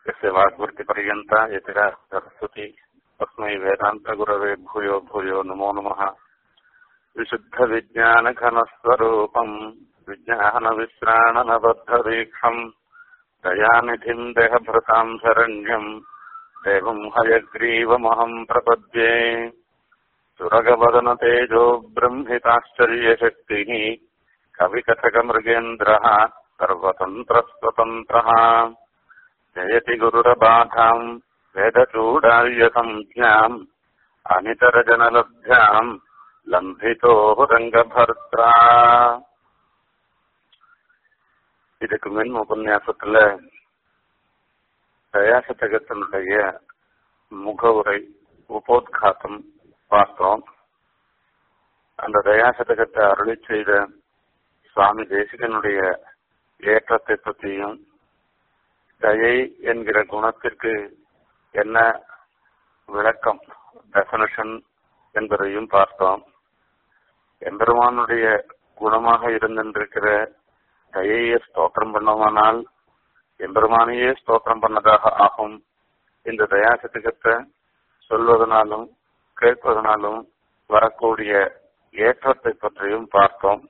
यस्य वाग्वृत्तिपर्यन्ता यतिरा सरस्वती तस्मै वेदान्तगुरवे भूयो भूयो नमो नमः विशुद्धविज्ञानघनस्वरूपम् विज्ञानविश्राणनबद्धदीक्षम् दयानिधिम् देहभृताम् शरण्यम् देवम् हयग्रीवमहम् प्रपद्ये सुरगवदनतेजो ब्रह्मिताश्चर्यशक्तिः कविकथकमृगेन्द्रः सर्वतन्त्रस्वतन्त्रः जयति गुरुरबाधाम् वेदचूडार्यसंज्ञाम् अनितरजनलभ्याम् லம்பிதோ ரங்கபர்த்ரா இதுக்கு முன் உபன்யாசத்துல தயாசதகத்தினுடைய முகவுரை உபோத்காத்தம் பார்த்தோம் அந்த தயாசதகத்தை அருளி செய்த சுவாமி தேசிகனுடைய ஏற்றத்தை பற்றியும் தயை என்கிற குணத்திற்கு என்ன விளக்கம் டெபனேஷன் என்பதையும் பார்த்தோம் எம்பெருமானுடைய குணமாக இருந்திருக்கிற தயையை ஸ்தோத்திரம் பண்ணோமானால் எம்பெருமானையே ஸ்தோத்திரம் பண்ணதாக ஆகும் இந்த தயாசத்துக்கத்தை சொல்வதனாலும் கேட்பதனாலும் வரக்கூடிய ஏற்றத்தை பற்றியும் பார்த்தோம்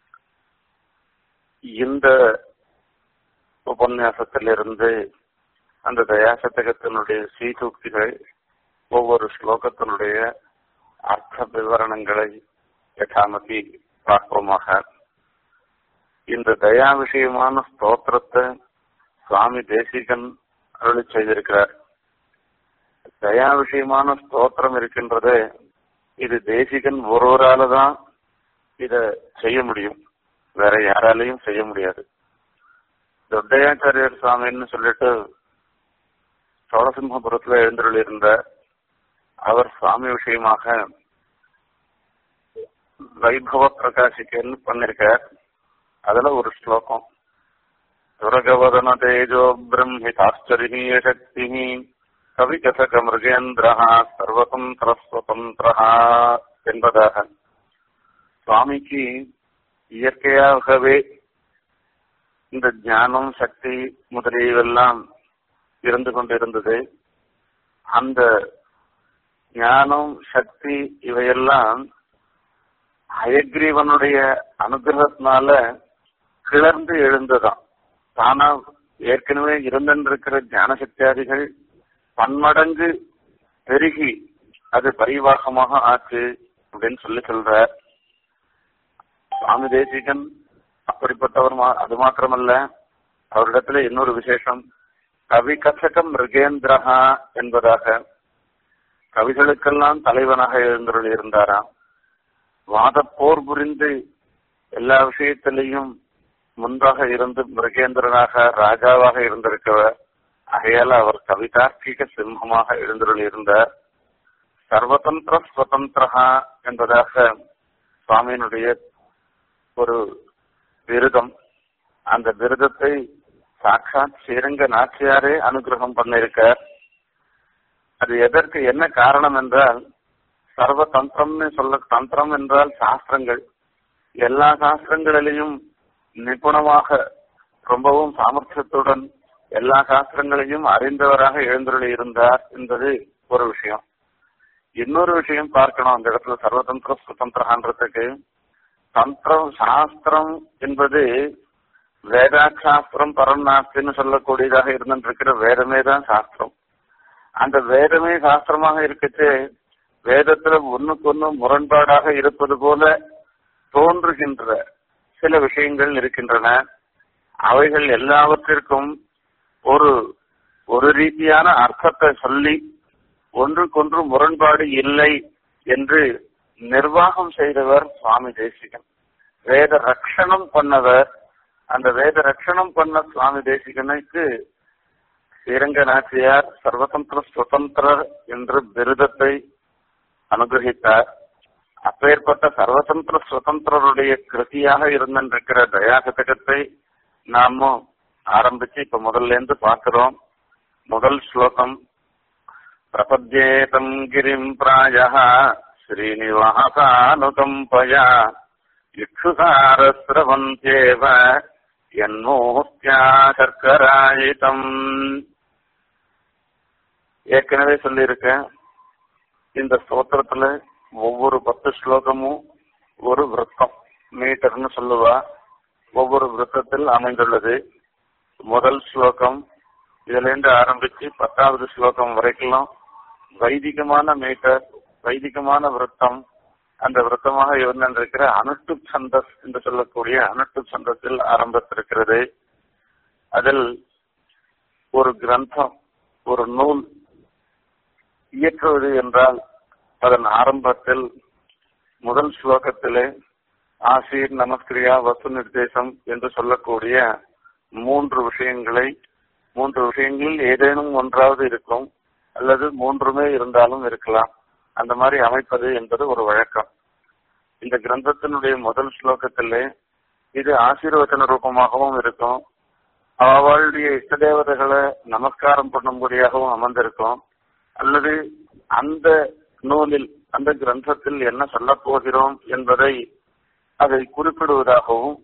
இந்த உபன்யாசத்திலிருந்து அந்த தயாசத்தகத்தினுடைய சீசூக்திகள் ஒவ்வொரு ஸ்லோகத்தினுடைய அர்த்த விவரணங்களை யதாமதி பார்ப்போமாக இந்த தயா விஷயமான ஸ்தோத்திரத்தை சுவாமி தேசிகன் அருளி செய்திருக்கிறார் தயா விஷயமான ஸ்தோத்திரம் இருக்கின்றது இது தேசிகன் ஒருவரால தான் இத செய்ய முடியும் வேற யாராலையும் செய்ய முடியாது தொட்டையாச்சாரியர் சுவாமின்னு சொல்லிட்டு சோழசிம்மபுரத்துல எழுந்தருள் இருந்த அவர் சுவாமி விஷயமாக வைபவ பிரகாசிக்கன்னு பண்ணிருக்கார் அதுல ஒரு ஸ்லோகம் துரகவதன தேஜோ பிரம்மிதாச்சரிய சக்தி கவி கசக மிருகேந்திரா சர்வதந்திர சுதந்திரா என்பதாக சுவாமிக்கு இயற்கையாகவே இந்த ஞானம் சக்தி முதலியவெல்லாம் இருந்து கொண்டிருந்தது அந்த ஞானம் சக்தி இவையெல்லாம் ஹயக்ரீவனுடைய அனுகிரகத்தினால கிளர்ந்து எழுந்ததாம் தானா ஏற்கனவே இருந்திருக்கிற ஞான சக்தியாதிகள் பன்மடங்கு பெருகி அது பரிவாகமாக ஆச்சு அப்படின்னு சொல்லி சொல்ற சுவாமி தேசிகன் அப்படிப்பட்டவர் அது மாத்திரமல்ல அவரிடத்துல இன்னொரு விசேஷம் கவி கசகம் மிருகேந்திரஹா என்பதாக கவிகளுக்கெல்லாம் தலைவனாக எழுந்தருள் இருந்தாராம் வாதப்போர் புரிந்து எல்லா விஷயத்திலையும் முன்பாக இருந்து மிருகேந்திரனாக ராஜாவாக இருந்திருக்கவர் ஆகையால அவர் கவிதார்க்கிக சிம்மமாக எழுந்தருள் இருந்தார் சர்வதந்திர சுதந்திரா என்பதாக சுவாமியினுடைய ஒரு விருதம் அந்த விருதத்தை சாட்சாத் ஸ்ரீரங்க நாச்சியாரே அனுகிரகம் பண்ணிருக்கார் அது எதற்கு என்ன காரணம் என்றால் சர்வ தந்திரம்னு சொல்ல தந்திரம் என்றால் சாஸ்திரங்கள் எல்லா சாஸ்திரங்களிலையும் நிபுணமாக ரொம்பவும் சாமர்த்தியத்துடன் எல்லா சாஸ்திரங்களையும் அறிந்தவராக எழுந்துள்ள இருந்தார் என்பது ஒரு விஷயம் இன்னொரு விஷயம் பார்க்கணும் அந்த இடத்துல சர்வதந்திர சுதந்திரன்றதுக்கு தந்திரம் சாஸ்திரம் என்பது வேதாசாஸ்திரம் பரநாஸ்தின்னு சொல்லக்கூடியதாக இருந்திருக்கிற வேதமே தான் சாஸ்திரம் அந்த வேதமே சாஸ்திரமாக இருக்கச்சு வேதத்துல ஒண்ணுக்கு ஒண்ணு முரண்பாடாக இருப்பது போல தோன்றுகின்ற சில விஷயங்கள் இருக்கின்றன அவைகள் எல்லாவற்றிற்கும் ஒரு ஒரு ரீதியான அர்த்தத்தை சொல்லி ஒன்றுக்கொன்று முரண்பாடு இல்லை என்று நிர்வாகம் செய்தவர் சுவாமி தேசிகன் வேத ரட்சணம் பண்ணவர் அந்த வேத ரட்சணம் பண்ண சுவாமி தேசிகனுக்கு ஸ்ரீரங்க நாச்சியார் சர்வதந்திர சுதந்திரர் என்ற விருதத்தை அனுகிரகித்தார் அப்பேற்பட்ட சர்வதந்திர சுதந்திரருடைய கிருதியாக இருந்திருக்கிற தயாசதகத்தை நாமும் ஆரம்பிச்சு இப்ப முதல்ல இருந்து பார்க்கிறோம் முதல் ஸ்லோகம் பிரபத்யேதம் கிரிம் பிராய ஸ்ரீனிவாசானுகம்பயா இக்ஷுசாரஸ்ரவந்தேவ என்மூர்த்தியா சர்க்கராயிதம் ஏற்கனவே சொல்லியிருக்கேன் இந்த ஸ்தோத்திரத்துல ஒவ்வொரு பத்து ஸ்லோகமும் ஒரு விருத்தம் மீட்டர்னு சொல்லுவா ஒவ்வொரு விருத்தத்தில் அமைந்துள்ளது முதல் ஸ்லோகம் இதுல இருந்து ஆரம்பிச்சு பத்தாவது ஸ்லோகம் வரைக்கும் வைதிகமான மீட்டர் வைதிகமான விருத்தம் அந்த விருத்தமாக இருந்திருக்கிற அனுஷ்டு சந்தஸ் என்று சொல்லக்கூடிய அனுஷ்டு சந்தத்தில் ஆரம்பித்திருக்கிறது அதில் ஒரு கிரந்தம் ஒரு நூல் இயற்றுவது என்றால் அதன் ஆரம்பத்தில் முதல் ஸ்லோகத்திலே ஆசீர் நமஸ்கிரியா வசு நிர்தேசம் என்று சொல்லக்கூடிய மூன்று விஷயங்களை மூன்று விஷயங்களில் ஏதேனும் ஒன்றாவது இருக்கும் அல்லது மூன்றுமே இருந்தாலும் இருக்கலாம் அந்த மாதிரி அமைப்பது என்பது ஒரு வழக்கம் இந்த கிரந்தத்தினுடைய முதல் ஸ்லோகத்திலே இது ஆசீர்வச்சன ரூபமாகவும் இருக்கும் அவளுடைய இஷ்ட தேவதைகளை நமஸ்காரம் பண்ணும்படியாகவும் அமர்ந்திருக்கும் அல்லது அந்த நூலில் அந்த கிரந்தத்தில் என்ன சொல்லப் போகிறோம் என்பதை அதை குறிப்பிடுவதாகவும்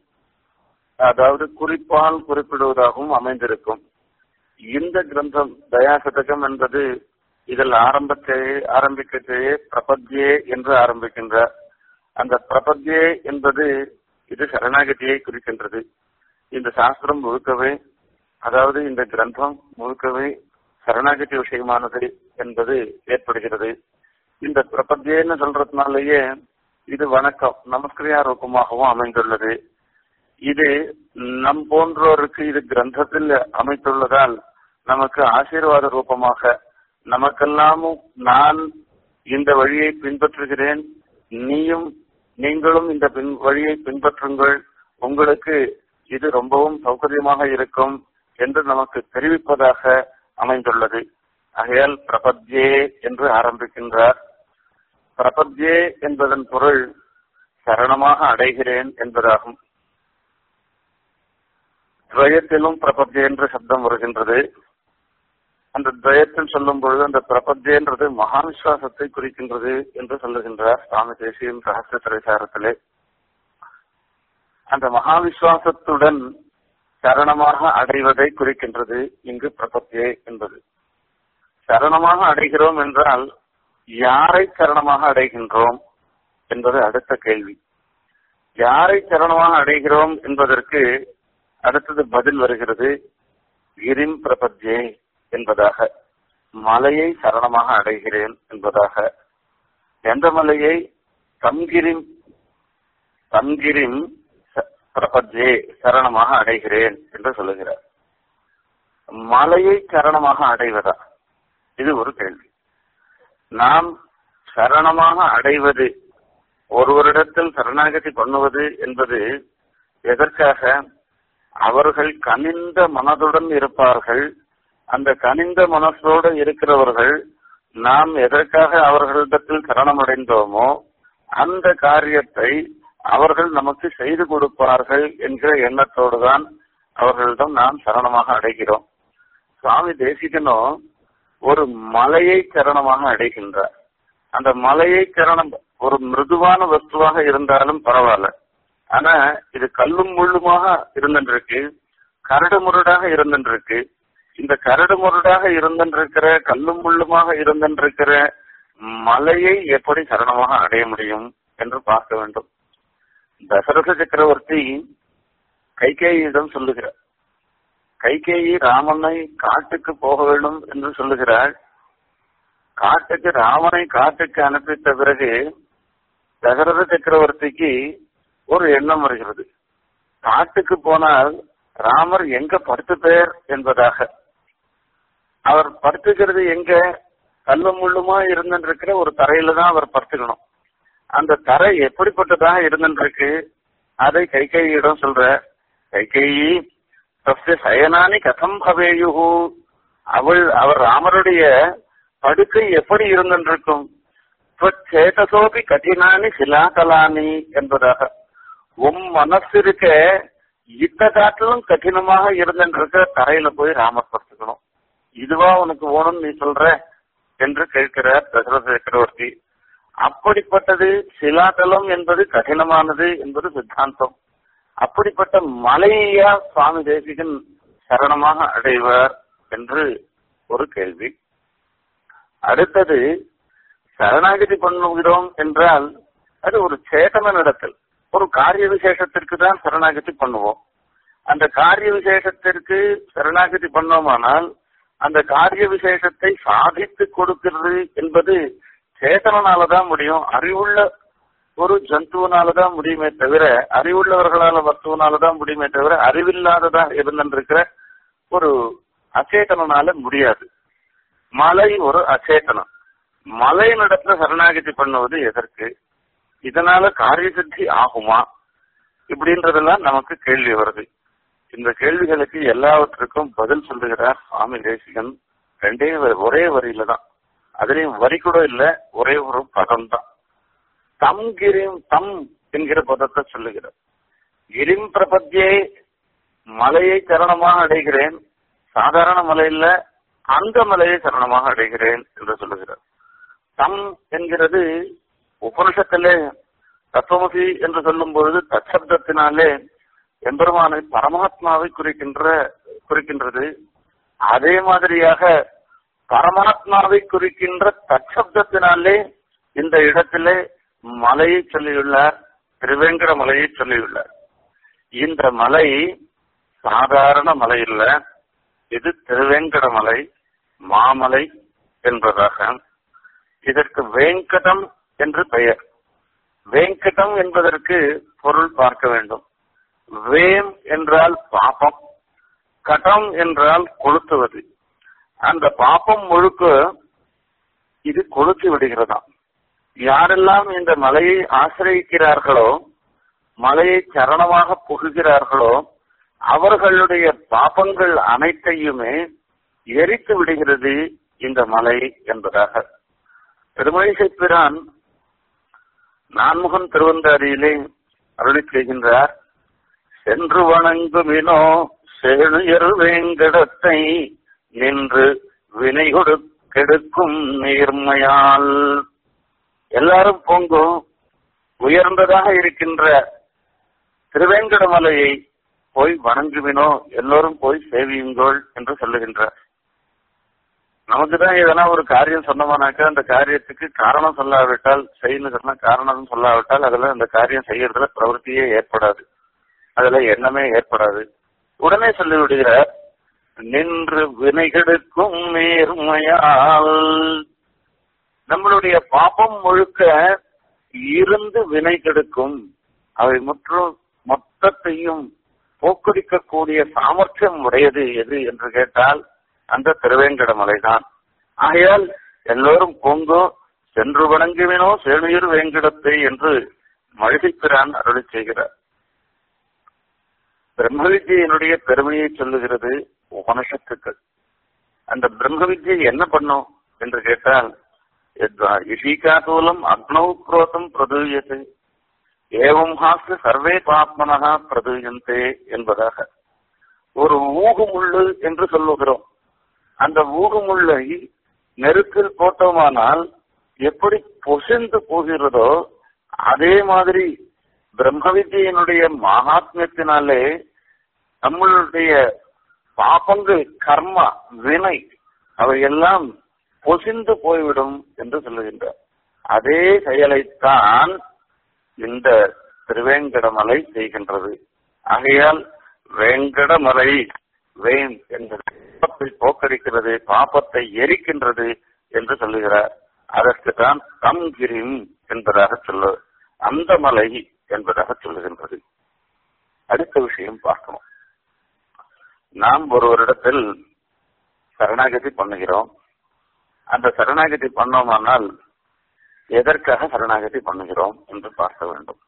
அதாவது குறிப்பால் குறிப்பிடுவதாகவும் அமைந்திருக்கும் இந்த கிரந்தம் தயாசதகம் என்பது இதில் ஆரம்பத்தை ஆரம்பிக்கத்தையே பிரபத்யே என்று ஆரம்பிக்கின்றார் அந்த பிரபத்யே என்பது இது சரணாகதியை குறிக்கின்றது இந்த சாஸ்திரம் முழுக்கவே அதாவது இந்த கிரந்தம் முழுக்கவே சரணாகதி விஷயமானது என்பது ஏற்படுகிறது இந்த பிரபத்தியன்னு சொல்றதுனாலேயே இது வணக்கம் நமஸ்கிரியா ரூபமாகவும் அமைந்துள்ளது இது நம் போன்றோருக்கு இது கிரந்தத்தில் அமைத்துள்ளதால் நமக்கு ஆசீர்வாத ரூபமாக நமக்கெல்லாமும் நான் இந்த வழியை பின்பற்றுகிறேன் நீயும் நீங்களும் இந்த பின் வழியை பின்பற்றுங்கள் உங்களுக்கு இது ரொம்பவும் சௌகரியமாக இருக்கும் என்று நமக்கு தெரிவிப்பதாக அமைந்துள்ளது ஆகையால் பிரபத்யே என்று ஆரம்பிக்கின்றார் பிரபத்யே என்பதன் பொருள் சரணமாக அடைகிறேன் என்பதாகும் துவயத்திலும் பிரபத்யே என்ற சப்தம் வருகின்றது அந்த துவயத்தில் சொல்லும் பொழுது அந்த பிரபத்யன்றது மகா விசுவாசத்தை குறிக்கின்றது என்று சொல்லுகின்றார் சுவாமி தேசியம் ரகசிய திரைசாரத்திலே அந்த மகா விசுவாசத்துடன் சரணமாக அடைவதை குறிக்கின்றது இங்கு பிரபத்தியே என்பது சரணமாக அடைகிறோம் என்றால் யாரை சரணமாக அடைகின்றோம் என்பது அடுத்த கேள்வி யாரை சரணமாக அடைகிறோம் என்பதற்கு அடுத்தது பதில் வருகிறது கிரிம் பிரபத்யே என்பதாக மலையை சரணமாக அடைகிறேன் என்பதாக எந்த மலையை தம்கிரிம் தம்கிரிம் பிரபத்யே சரணமாக அடைகிறேன் என்று சொல்லுகிறார் மலையை சரணமாக அடைவதா இது ஒரு கேள்வி நாம் சரணமாக அடைவது ஒருவரிடத்தில் சரணாகதி பண்ணுவது என்பது எதற்காக அவர்கள் கனிந்த மனதுடன் இருப்பார்கள் அந்த கனிந்த மனசோடு இருக்கிறவர்கள் நாம் எதற்காக அவர்களிடத்தில் சரணமடைந்தோமோ அந்த காரியத்தை அவர்கள் நமக்கு செய்து கொடுப்பார்கள் என்கிற எண்ணத்தோடு தான் அவர்களிடம் நாம் சரணமாக அடைகிறோம் சுவாமி தேசிகனும் ஒரு மலையை சரணமாக அடைகின்றார் அந்த மலையை சரணம் ஒரு மிருதுவான வஸ்துவாக இருந்தாலும் பரவாயில்ல ஆனா இது கல்லும் முள்ளுமாக இருந்துருக்கு கரடு முரடாக இருந்துருக்கு இந்த கரடு முரடாக இருந்திருக்கிற கல்லும் முள்ளுமாக இருந்திருக்கிற மலையை எப்படி சரணமாக அடைய முடியும் என்று பார்க்க வேண்டும் தசரத சக்கரவர்த்தி கைகேயிடம் சொல்லுகிறார் கைகேயி ராமனை காட்டுக்கு போக வேண்டும் என்று சொல்லுகிறாள் காட்டுக்கு ராமனை காட்டுக்கு அனுப்பித்த பிறகு தசரத சக்கரவர்த்திக்கு ஒரு எண்ணம் வருகிறது காட்டுக்கு போனால் ராமர் எங்க படுத்து பேர் என்பதாக அவர் படுத்துக்கிறது எங்க கல்லும் முள்ளுமா இருந்துருக்கிற ஒரு தரையில தான் அவர் படுத்துக்கணும் அந்த தரை எப்படிப்பட்டதாக இருந்துருக்கு அதை கைகையிடம் சொல்ற கைகேயி தஸ்ய சயனானி கதம் பவேயுகு அவள் அவர் ராமருடைய படுக்கை எப்படி இருந்திருக்கும் சேதசோபி கடினானி சிலாகலானி என்பதாக உம் மனசு இருக்க இத்த காட்டிலும் கடினமாக இருந்திருக்க தரையில போய் ராமர் படுத்துக்கணும் இதுவா உனக்கு வேணும்னு நீ சொல்ற என்று கேட்கிறார் தசரத சக்கரவர்த்தி அப்படிப்பட்டது சிலாதலம் என்பது கடினமானது என்பது சித்தாந்தம் அப்படிப்பட்ட மலையா சுவாமி தேசிகன் சரணமாக அடைவார் என்று ஒரு கேள்வி அடுத்தது சரணாகதி பண்ணுகிறோம் என்றால் அது ஒரு சேதன நடத்தல் ஒரு காரிய விசேஷத்திற்கு தான் சரணாகதி பண்ணுவோம் அந்த காரிய விசேஷத்திற்கு சரணாகதி பண்ணோமானால் அந்த காரிய விசேஷத்தை சாதித்து கொடுக்கிறது என்பது சேதனாலதான் முடியும் அறிவுள்ள ஒரு ஜந்துவனாலதான் முடியுமே தவிர அறிவுள்ளவர்களால வஸ்துவனாலதான் முடியுமே தவிர அறிவில்லாததா இருந்திருக்கிற ஒரு அச்சேதனால முடியாது மலை ஒரு அச்சேதனம் மலையினிடத்துல சரணாகதி பண்ணுவது எதற்கு இதனால காரிய சித்தி ஆகுமா இப்படின்றதெல்லாம் நமக்கு கேள்வி வருது இந்த கேள்விகளுக்கு எல்லாவற்றுக்கும் பதில் சொல்லுகிறார் சுவாமி தேசிகன் ரெண்டே வ- ஒரே வரியில தான் அதுலயும் வரி கூட இல்ல ஒரே ஒரு பதம் தான் தம் கிரிம் தம் என்கிற பதத்தை சொல்லுகிறார் கிரிம் பிரபத்தியே மலையை சரணமாக அடைகிறேன் சாதாரண மலை இல்ல அந்த மலையை சரணமாக அடைகிறேன் என்று சொல்லுகிறார் தம் என்கிறது உபனிஷத்திலே தத்துவமசி என்று சொல்லும் பொழுது தச்சப்தத்தினாலே எம்பெருமானை பரமாத்மாவை குறிக்கின்ற குறிக்கின்றது அதே மாதிரியாக பரமாத்மாவை குறிக்கின்ற தச்சப்தத்தினாலே இந்த இடத்திலே மலையை சொல்லியுள்ளார் திருவேங்கட மலையை சொல்லியுள்ளார் இந்த மலை சாதாரண மலை இல்ல இது திருவேங்கட மலை மாமலை என்பதாக இதற்கு வேங்கடம் என்று பெயர் வேங்கடம் என்பதற்கு பொருள் பார்க்க வேண்டும் வேம் என்றால் பாப்பம் கடம் என்றால் கொளுத்துவது அந்த பாப்பம் முழுக்க இது கொளுத்து விடுகிறதாம் யாரெல்லாம் இந்த மலையை ஆசிரியக்கிறார்களோ மலையை சரணமாக புகுகிறார்களோ அவர்களுடைய பாப்பங்கள் அனைத்தையுமே எரித்து விடுகிறது இந்த மலை என்பதாக பெருமழிசை பிரான் நான்முகன் திருவந்தாரியிலே அருளி செய்கின்றார் சென்று வணங்குமினோ செழுயர் வேங்கடத்தை நின்று வினை கொடு கெடுக்கும் நேர்மையால் எல்லாரும் போங்கும் உயர்ந்ததாக இருக்கின்ற திருவேங்கடமலையை போய் வணங்குவினோ எல்லோரும் போய் சேவியுங்கள் என்று சொல்லுகின்றார் நமக்கு தான் எதனா ஒரு காரியம் சொன்னோம்னாக்கா அந்த காரியத்துக்கு காரணம் சொல்லாவிட்டால் செய்யணும் சொன்னா காரணம் சொல்லாவிட்டால் அதுல அந்த காரியம் செய்யறதுல பிரவൃத்தியே ஏற்படாது அதுல எண்ணமே ஏற்படாது உடனே சொல்லிவிடுகிறார் நின்று வினைகெடுக்கும் நேர்மையால் நம்மளுடைய பாபம் முழுக்க இருந்து வினை கெடுக்கும் அவை முற்றும் மொத்தத்தையும் போக்கடிக்கக்கூடிய சாமர்த்தியம் உடையது எது என்று கேட்டால் அந்த திருவேங்கட மலைதான் ஆகையால் எல்லோரும் பொங்கோ சென்று வணங்குவினோ செழுயிர் வேங்கடத்தை என்று மழிசைப்பிரான் அருளி செய்கிறார் பிரம்ம வித்யினுடைய பெருமையை சொல்லுகிறது உபனிஷத்துக்கள் அந்த பிரம்ம வித்யை என்ன பண்ணும் என்று கேட்டால் இஷீகாதூலம் அக்னௌ குரோதம் பிரதூயத்தை ஏவம் ஹாஸ்து சர்வே பாத்மனகா பிரதூயந்தே என்பதாக ஒரு ஊகுமுள்ளு என்று சொல்லுகிறோம் அந்த ஊகுமுள்ளை நெருப்பில் போட்டோமானால் எப்படி பொசிந்து போகிறதோ அதே மாதிரி பிரம்ம வித்யினுடைய மகாத்மியத்தினாலே நம்மளுடைய பாபங்கள் கர்மா வினை அவையெல்லாம் பொசிந்து போய்விடும் என்று சொல்லுகின்றார் அதே செயலைத்தான் இந்த திருவேங்கடமலை செய்கின்றது ஆகையால் வேங்கடமலை வேம் என்பது பாப்பத்தை போக்கடிக்கிறது பாப்பத்தை எரிக்கின்றது என்று சொல்லுகிறார் அதற்கு தான் தம்கிரிம் என்பதாக சொல்லு அந்த மலை என்பதாக சொல்லுகின்றது அடுத்த விஷயம் பார்க்கணும் நாம் ஒருவரிடத்தில் சரணாகதி பண்ணுகிறோம் அந்த சரணாகதி பண்ணோமானால் எதற்காக சரணாகதி பண்ணுகிறோம் என்று பார்க்க வேண்டும்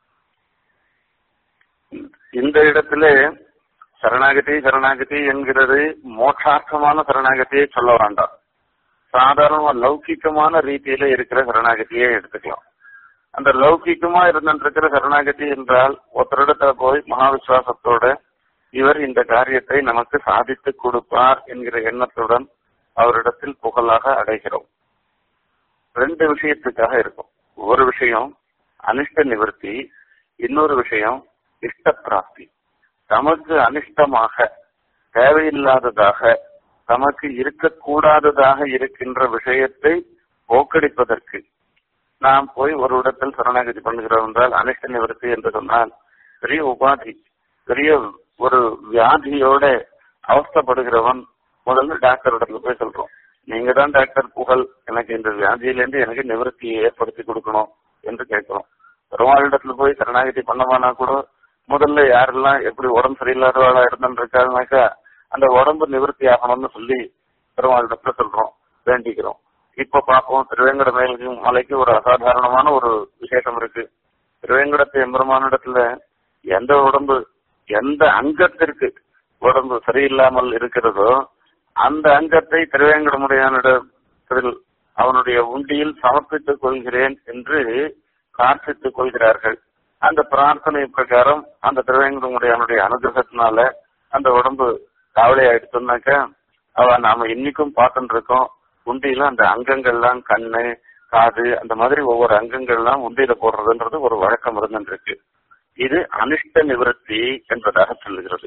இந்த இடத்திலே சரணாகதி சரணாகதி என்கிறது மோட்சார்த்தமான சரணாகதியை சொல்ல வேண்டாம் சாதாரண லௌகிக்கமான ரீதியில இருக்கிற சரணாகதியை எடுத்துக்கலாம் அந்த லௌகிக்கமா இருந்திருக்கிற சரணாகதி என்றால் ஒருத்தரிடத்துல போய் மகா விசுவாசத்தோட இவர் இந்த காரியத்தை நமக்கு சாதித்து கொடுப்பார் என்கிற எண்ணத்துடன் அவரிடத்தில் புகழாக அடைகிறோம் ரெண்டு விஷயத்துக்காக இருக்கும் ஒரு விஷயம் அனிஷ்ட நிவர்த்தி இன்னொரு விஷயம் இஷ்ட பிராப்தி தமக்கு அனிஷ்டமாக தேவையில்லாததாக தமக்கு இருக்கக்கூடாததாக இருக்கின்ற விஷயத்தை போக்கடிப்பதற்கு நாம் போய் ஒரு இடத்தில் சரணாகதி பண்ணுகிறோம் என்றால் அனிஷ்ட நிவர்த்தி என்று சொன்னால் பெரிய உபாதி பெரிய ஒரு வியாதியோட அவஸ்தப்படுகிறவன் முதல்ல டாக்டர் இடத்துல போய் சொல்றோம் நீங்க தான் டாக்டர் புகழ் எனக்கு இந்த வியாதியிலேருந்து எனக்கு நிவர்த்தியை ஏற்படுத்தி கொடுக்கணும் என்று கேட்கிறோம் பெருமாளிடத்துல போய் சரணாகதி பண்ணவானா கூட முதல்ல யாரெல்லாம் எப்படி உடம்பு சரியில்லாதவாளா இருந்துட்டு இருக்காங்கனாக்கா அந்த உடம்பு நிவர்த்தி ஆகணும்னு சொல்லி பெருமாளிடத்துல சொல்றோம் வேண்டிக்கிறோம் இப்ப பார்ப்போம் திருவேங்கட மேலுக்கு மலைக்கு ஒரு அசாதாரணமான ஒரு விசேஷம் இருக்கு திருவேங்கடத்து எம்பெருமானிடத்துல எந்த உடம்பு எந்த அங்கத்திற்கு உடம்பு சரியில்லாமல் இருக்கிறதோ அந்த அங்கத்தை திருவேங்கடமுடையானிடத்தில் அவனுடைய உண்டியில் சமர்ப்பித்துக் கொள்கிறேன் என்று பிரார்த்தித்துக் கொள்கிறார்கள் அந்த பிரார்த்தனை பிரகாரம் அந்த திருவேங்கடமுடையானுடைய அனுகிரகத்தினால அந்த உடம்பு காவலை ஆயிடுச்சுனாக்க அவ நாம இன்னைக்கும் பார்த்துட்டு இருக்கோம் உண்டியில அந்த அங்கங்கள்லாம் கண்ணு காது அந்த மாதிரி ஒவ்வொரு அங்கங்கள்லாம் உண்டியில போடுறதுன்றது ஒரு வழக்கம் இருந்துருக்கு இது அனிஷ்ட நிவர்த்தி என்பதாக சொல்லுகிறது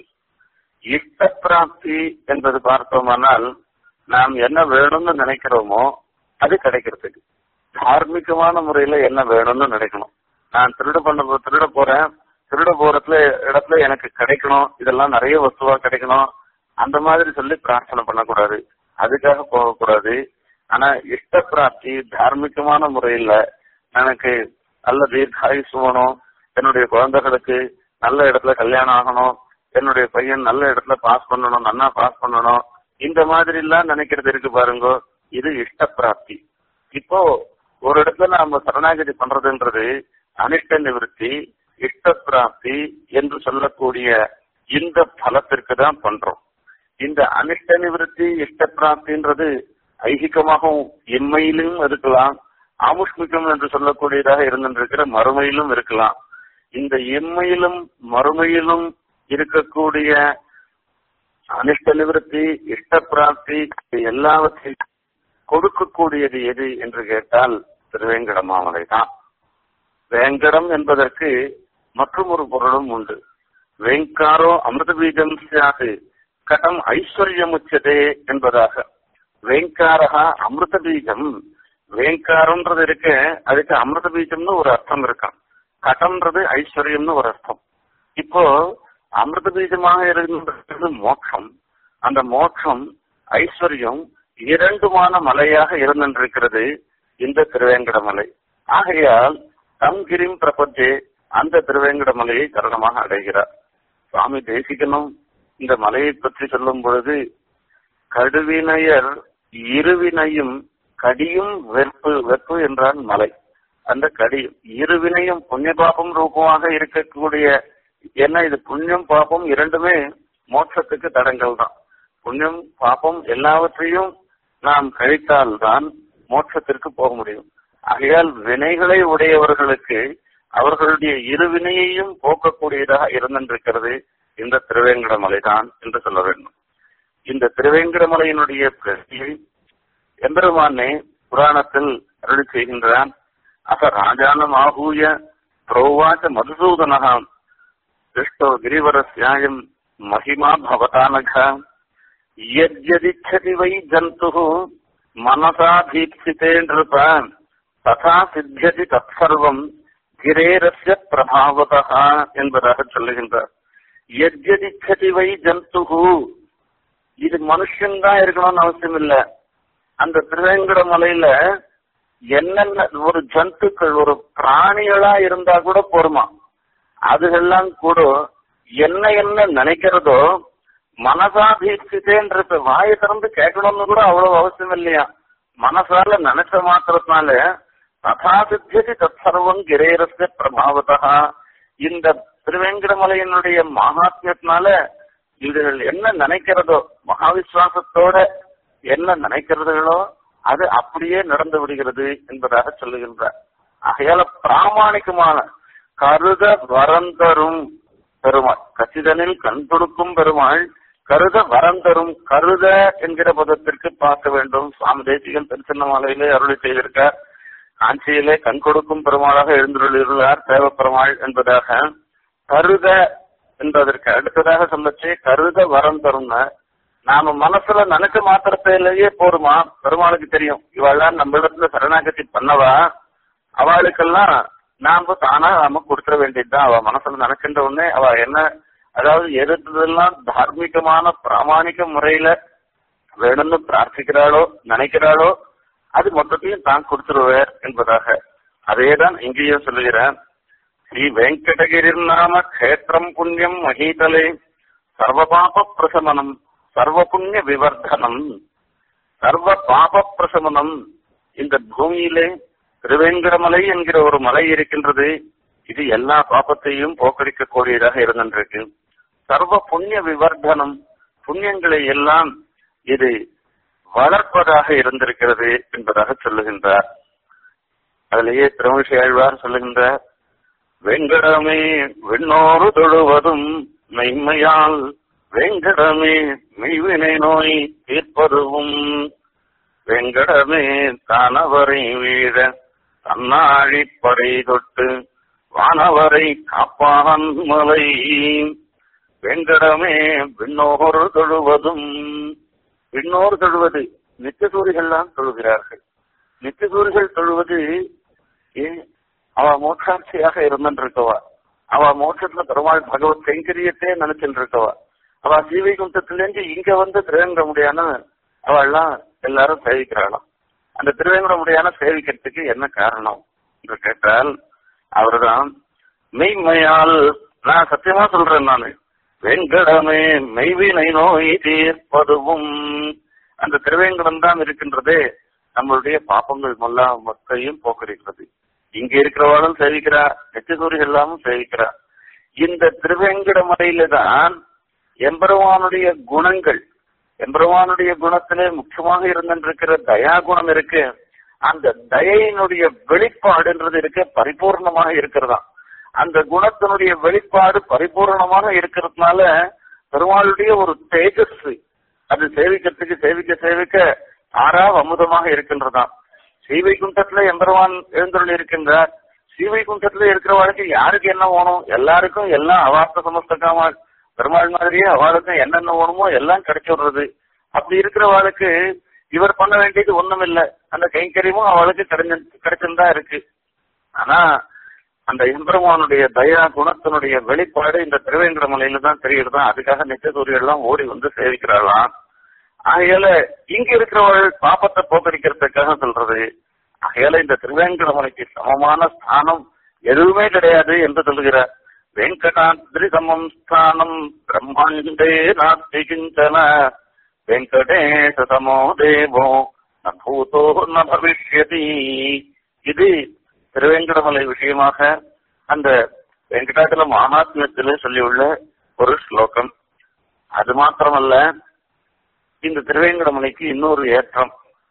இஷ்ட பிராப்தி என்பது பார்த்தோமானால் நாம் என்ன வேணும்னு நினைக்கிறோமோ அது கிடைக்கிறதுக்கு தார்மீகமான முறையில என்ன வேணும்னு நினைக்கணும் நான் திருட பண்ண திருட போறேன் திருட போறதுல இடத்துல எனக்கு கிடைக்கணும் இதெல்லாம் நிறைய வஸ்துவா கிடைக்கணும் அந்த மாதிரி சொல்லி பிரார்த்தனை பண்ணக்கூடாது அதுக்காக போகக்கூடாது ஆனா இஷ்ட பிராப்தி தார்மீகமான முறையில எனக்கு நல்ல தீர்காயுசு வேணும் என்னுடைய குழந்தைகளுக்கு நல்ல இடத்துல கல்யாணம் ஆகணும் என்னுடைய பையன் நல்ல இடத்துல பாஸ் பண்ணணும் நன்னா பாஸ் பண்ணணும் இந்த மாதிரி எல்லாம் நினைக்கிறது இருக்கு பாருங்க இது இஷ்ட பிராப்தி இப்போ ஒரு இடத்துல நாம சரணாகதி பண்றதுன்றது அனிஷ்ட நிவர்த்தி இஷ்ட பிராப்தி என்று சொல்லக்கூடிய இந்த பலத்திற்கு தான் பண்றோம் இந்த அனிஷ்ட நிவர்த்தி இஷ்ட பிராப்தின்றது ஐகிகமாகவும் இம்மையிலும் இருக்கலாம் ஆமுஷ்மிகம் என்று சொல்லக்கூடியதாக இருந்திருக்கிற மறுமையிலும் இருக்கலாம் இந்த இம்மையிலும் மறுமையிலும் இருக்கக்கூடிய அனிஷ்ட நிவர்த்தி இஷ்ட பிராப்தி எல்லாவற்றையும் கொடுக்கக்கூடியது எது என்று கேட்டால் திருவேங்கடமாமலை தான் வேங்கடம் என்பதற்கு மற்றும் ஒரு பொருளும் உண்டு வேங்காரோ அமிர்த பீஜம் சியாது கடம் ஐஸ்வர்யம் உச்சதே என்பதாக வேங்காரகா அமிர்த பீஜம் வேங்காரம்ன்றது இருக்க அதுக்கு அமிர்த பீஜம்னு ஒரு அர்த்தம் இருக்கான் கடம்ன்றது ஐஸ்வர்யம்னு ஒரு அர்த்தம் இப்போ அமிர்த பீஜமாக இருக்கின்றது மோட்சம் அந்த மோட்சம் ஐஸ்வர்யம் இரண்டுமான மலையாக இருந்திருக்கிறது இந்த திருவேங்கட மலை ஆகையால் தம் கிரிம் பிரபஞ்சே அந்த திருவேங்கட மலையை சரணமாக அடைகிறார் சுவாமி தேசிகனும் இந்த மலையை பற்றி சொல்லும் பொழுது கடுவினையர் இருவினையும் கடியும் வெறுப்பு வெறுப்பு என்றால் மலை அந்த கடி இருவினையும் புண்ணிய பாபம் ரூபமாக இருக்கக்கூடிய ஏன்னா இது புண்ணியம் பாபம் இரண்டுமே மோட்சத்துக்கு தடங்கள் தான் புண்ணியம் பாபம் எல்லாவற்றையும் நாம் கழித்தால்தான் மோட்சத்திற்கு போக முடியும் ஆகையால் வினைகளை உடையவர்களுக்கு அவர்களுடைய இருவினையையும் போக்கக்கூடியதாக இருந்திருக்கிறது இந்த திருவேங்கட மலைதான் என்று சொல்ல வேண்டும் இந்த திருவேங்கட மலையினுடைய பிரசியை எம்பெருமானே புராணத்தில் அருளி செய்கின்றான் அச ராஜானம் ஆகூய புரோவாச்ச மதுசூதனகாம் திருஷ்டோ கிரிவரஸ்யாயம் மகிமா பவதானக யத்யதிச்சதி வை ஜந்து மனசா தீப்சிதே நிருப ததா சித்தியதி தற்சர்வம் கிரேரஸ்ய பிரபாவதா என்பதாக சொல்லுகின்றார் எத்யதிச்சதி வை ஜந்து இது மனுஷன்தான் இருக்கணும்னு அவசியம் இல்ல அந்த திருவேங்கட மலையில என்னென்ன ஒரு ஜந்துக்கள் ஒரு பிராணிகளா இருந்தா கூட போருமா அதுகெல்லாம் கூட என்ன என்ன நினைக்கிறதோ மனசாபீட்சித்தேன்றது வாயை திறந்து கேட்கணும்னு கூட அவ்வளவு அவசியம் இல்லையா மனசால நினைச்ச மாத்திரத்தினால ததா சித்தியதி தற்சர்வம் கிரேரஸ்ய பிரபாவதா இந்த திருவேங்கடமலையினுடைய மகாத்மியத்தினால இதுகள் என்ன நினைக்கிறதோ மகாவிஸ்வாசத்தோட என்ன நினைக்கிறதுகளோ அது அப்படியே நடந்து விடுகிறது என்பதாக சொல்லுகின்றார் ஆகையால பிராமணிகமான கருத வரந்தரும் பெருமாள் கச்சிதனில் கண் கொடுக்கும் பெருமாள் கருத வரந்தரும் கருத என்கிற பதத்திற்கு பார்க்க வேண்டும் சுவாமி தேசிகன் திருச்சின்னமலையிலே அருளி செய்திருக்கார் காஞ்சியிலே கண் கொடுக்கும் பெருமாளாக எழுந்துள்ளார் தேவப்பெருமாள் என்பதாக கருத என்பதற்கு அடுத்ததாக சொல்லச்சே கருத வரம் தரும்னா நாம மனசுல நினைச்ச மாத்திரத்திலேயே போருமா பெருமாளுக்கு தெரியும் இவெல்லாம் நம்ம இடத்துல சரணாகதி பண்ணவா அவளுக்கெல்லாம் நாம தானா நாம கொடுத்துட வேண்டியதுதான் அவ மனசுல நினைக்கின்ற உடனே அவ என்ன அதாவது எதிர்த்ததெல்லாம் தார்மீகமான பிராமணிக முறையில வேணும்னு பிரார்த்திக்கிறாளோ நினைக்கிறாளோ அது மொத்தத்தையும் தான் கொடுத்துருவார் என்பதாக அதேதான் இங்கேயும் சொல்லுகிறேன் ஸ்ரீ வெங்கடகிரி நாம கஷேத்திரம் புண்ணியம் மகீதலே சர்வ பாப பிரசமனம் சர்வ புண்ணிய விவர்தனம் சர்வ பாப பிரசமனம் இந்த பூமியிலே திருவேங்கடமலை என்கிற ஒரு மலை இருக்கின்றது இது எல்லா பாபத்தையும் போக்கடிக்க கூடியதாக இருந்திருக்கு சர்வ புண்ணிய விவர்தனம் புண்ணியங்களை எல்லாம் இது வளர்ப்பதாக இருந்திருக்கிறது என்பதாக சொல்லுகின்றார் அதிலேயே திருமிஷி ஆழ்வார் சொல்லுகின்றார் வெங்கடமே விண்ணோரு தொழுவதும் மெய்மையால் வெங்கடமே மெய்வினை நோய் தீர்ப்பதுவும் வெங்கடமே தானவரை வீழ தன்னாழி படை தொட்டு வானவரை காப்பான் மலை வெங்கடமே விண்ணோர் தொழுவதும் விண்ணோர் தொழுவது நித்தியசூரிகள்லாம் தொழுகிறார்கள் நித்தியசூரிகள் தொழுவது ஏன் அவ மோட்சாட்சியாக இருந்திருக்கவா அவ மோட்சத்துல பெருமாள் பகவத் கைங்கரியத்தே நினைச்சுட்டு இருக்கவா அவ ஸ்ரீவைகுண்டத்திலேருந்து இங்க வந்து திருவேங்கடமுடியான அவள்லாம் எல்லாரும் சேவிக்கிறாளாம் அந்த திருவேங்கடமுடியான சேவிக்கிறதுக்கு என்ன காரணம் என்று கேட்டால் அவர்தான் மெய்மையால் நான் சத்தியமா சொல்றேன் நானு வெங்கடமே மெய்வினை நோய் தீர்ப்பதுவும் அந்த திருவேங்கடம் தான் இருக்கின்றதே நம்மளுடைய பாப்பங்கள் எல்லாம் மொத்தையும் போக்கடிக்கிறது இங்க இருக்கிறவாளும் சேவிக்கிறா நெச்சதூரிகள் எல்லாமும் சேவிக்கிறா இந்த திருவேங்கடமலையில தான் எம்பெருமானுடைய குணங்கள் எம்பெருமானுடைய குணத்திலே முக்கியமாக இருந்திருக்கிற தயா குணம் இருக்கு அந்த தயையினுடைய வெளிப்பாடுன்றது இருக்க பரிபூர்ணமாக இருக்கிறதா அந்த குணத்தினுடைய வெளிப்பாடு பரிபூர்ணமாக இருக்கிறதுனால பெருமாளுடைய ஒரு தேஜஸ் அது சேவிக்கிறதுக்கு சேவிக்க சேவிக்க ஆறா அமுதமாக இருக்கின்றதாம் ஸ்ரீவைகுண்டத்துல எம்பெருமான் எழுந்தருள் இருக்கின்றார் ஸ்ரீவைகுண்டத்துல இருக்கிறவளுக்கு யாருக்கு என்ன வேணும் எல்லாருக்கும் எல்லாம் அவார்த்த சமஸ்தகமா பெருமாள் மாதிரியே அவளுக்கும் என்னென்ன வேணுமோ எல்லாம் கிடைச்சிடுறது அப்படி இருக்கிறவளுக்கு இவர் பண்ண வேண்டியது ஒண்ணும் இல்ல அந்த கைங்கரியமும் அவளுக்கு கிடைஞ்ச கிடைச்சிருந்தா இருக்கு ஆனா அந்த எம்பெருமானுடைய தயா குணத்தினுடைய வெளிப்பாடு இந்த திருவேங்கடமலையில தான் தெரியுது அதுக்காக நிச்சயசூரியெல்லாம் எல்லாம் ஓடி வந்து சேவிக்கிறாளாம் ஆகையால இங்க இருக்கிறவள் பாப்பத்தை போக்கடிக்கிறதுக்காக சொல்றது ஆகையால இந்த திருவேங்கடமலைக்கு சமமான ஸ்தானம் எதுவுமே கிடையாது என்று சொல்லுகிறார் வெங்கடாத்ரி சமம் ஸ்தானம் பிரம்மாண்டே நாஸ்தி கிஞ்சன வெங்கடேஷ சமோ தேவோ ந பூதோ ந பவிஷ்யதி இது திருவேங்கடமலை விஷயமாக அந்த வெங்கடாச்சல மகாத்மியத்திலே சொல்லியுள்ள ஒரு ஸ்லோகம் அது மாத்திரமல்ல இந்த திருவேங்கடமலைக்கு இன்னொரு ஏற்றம்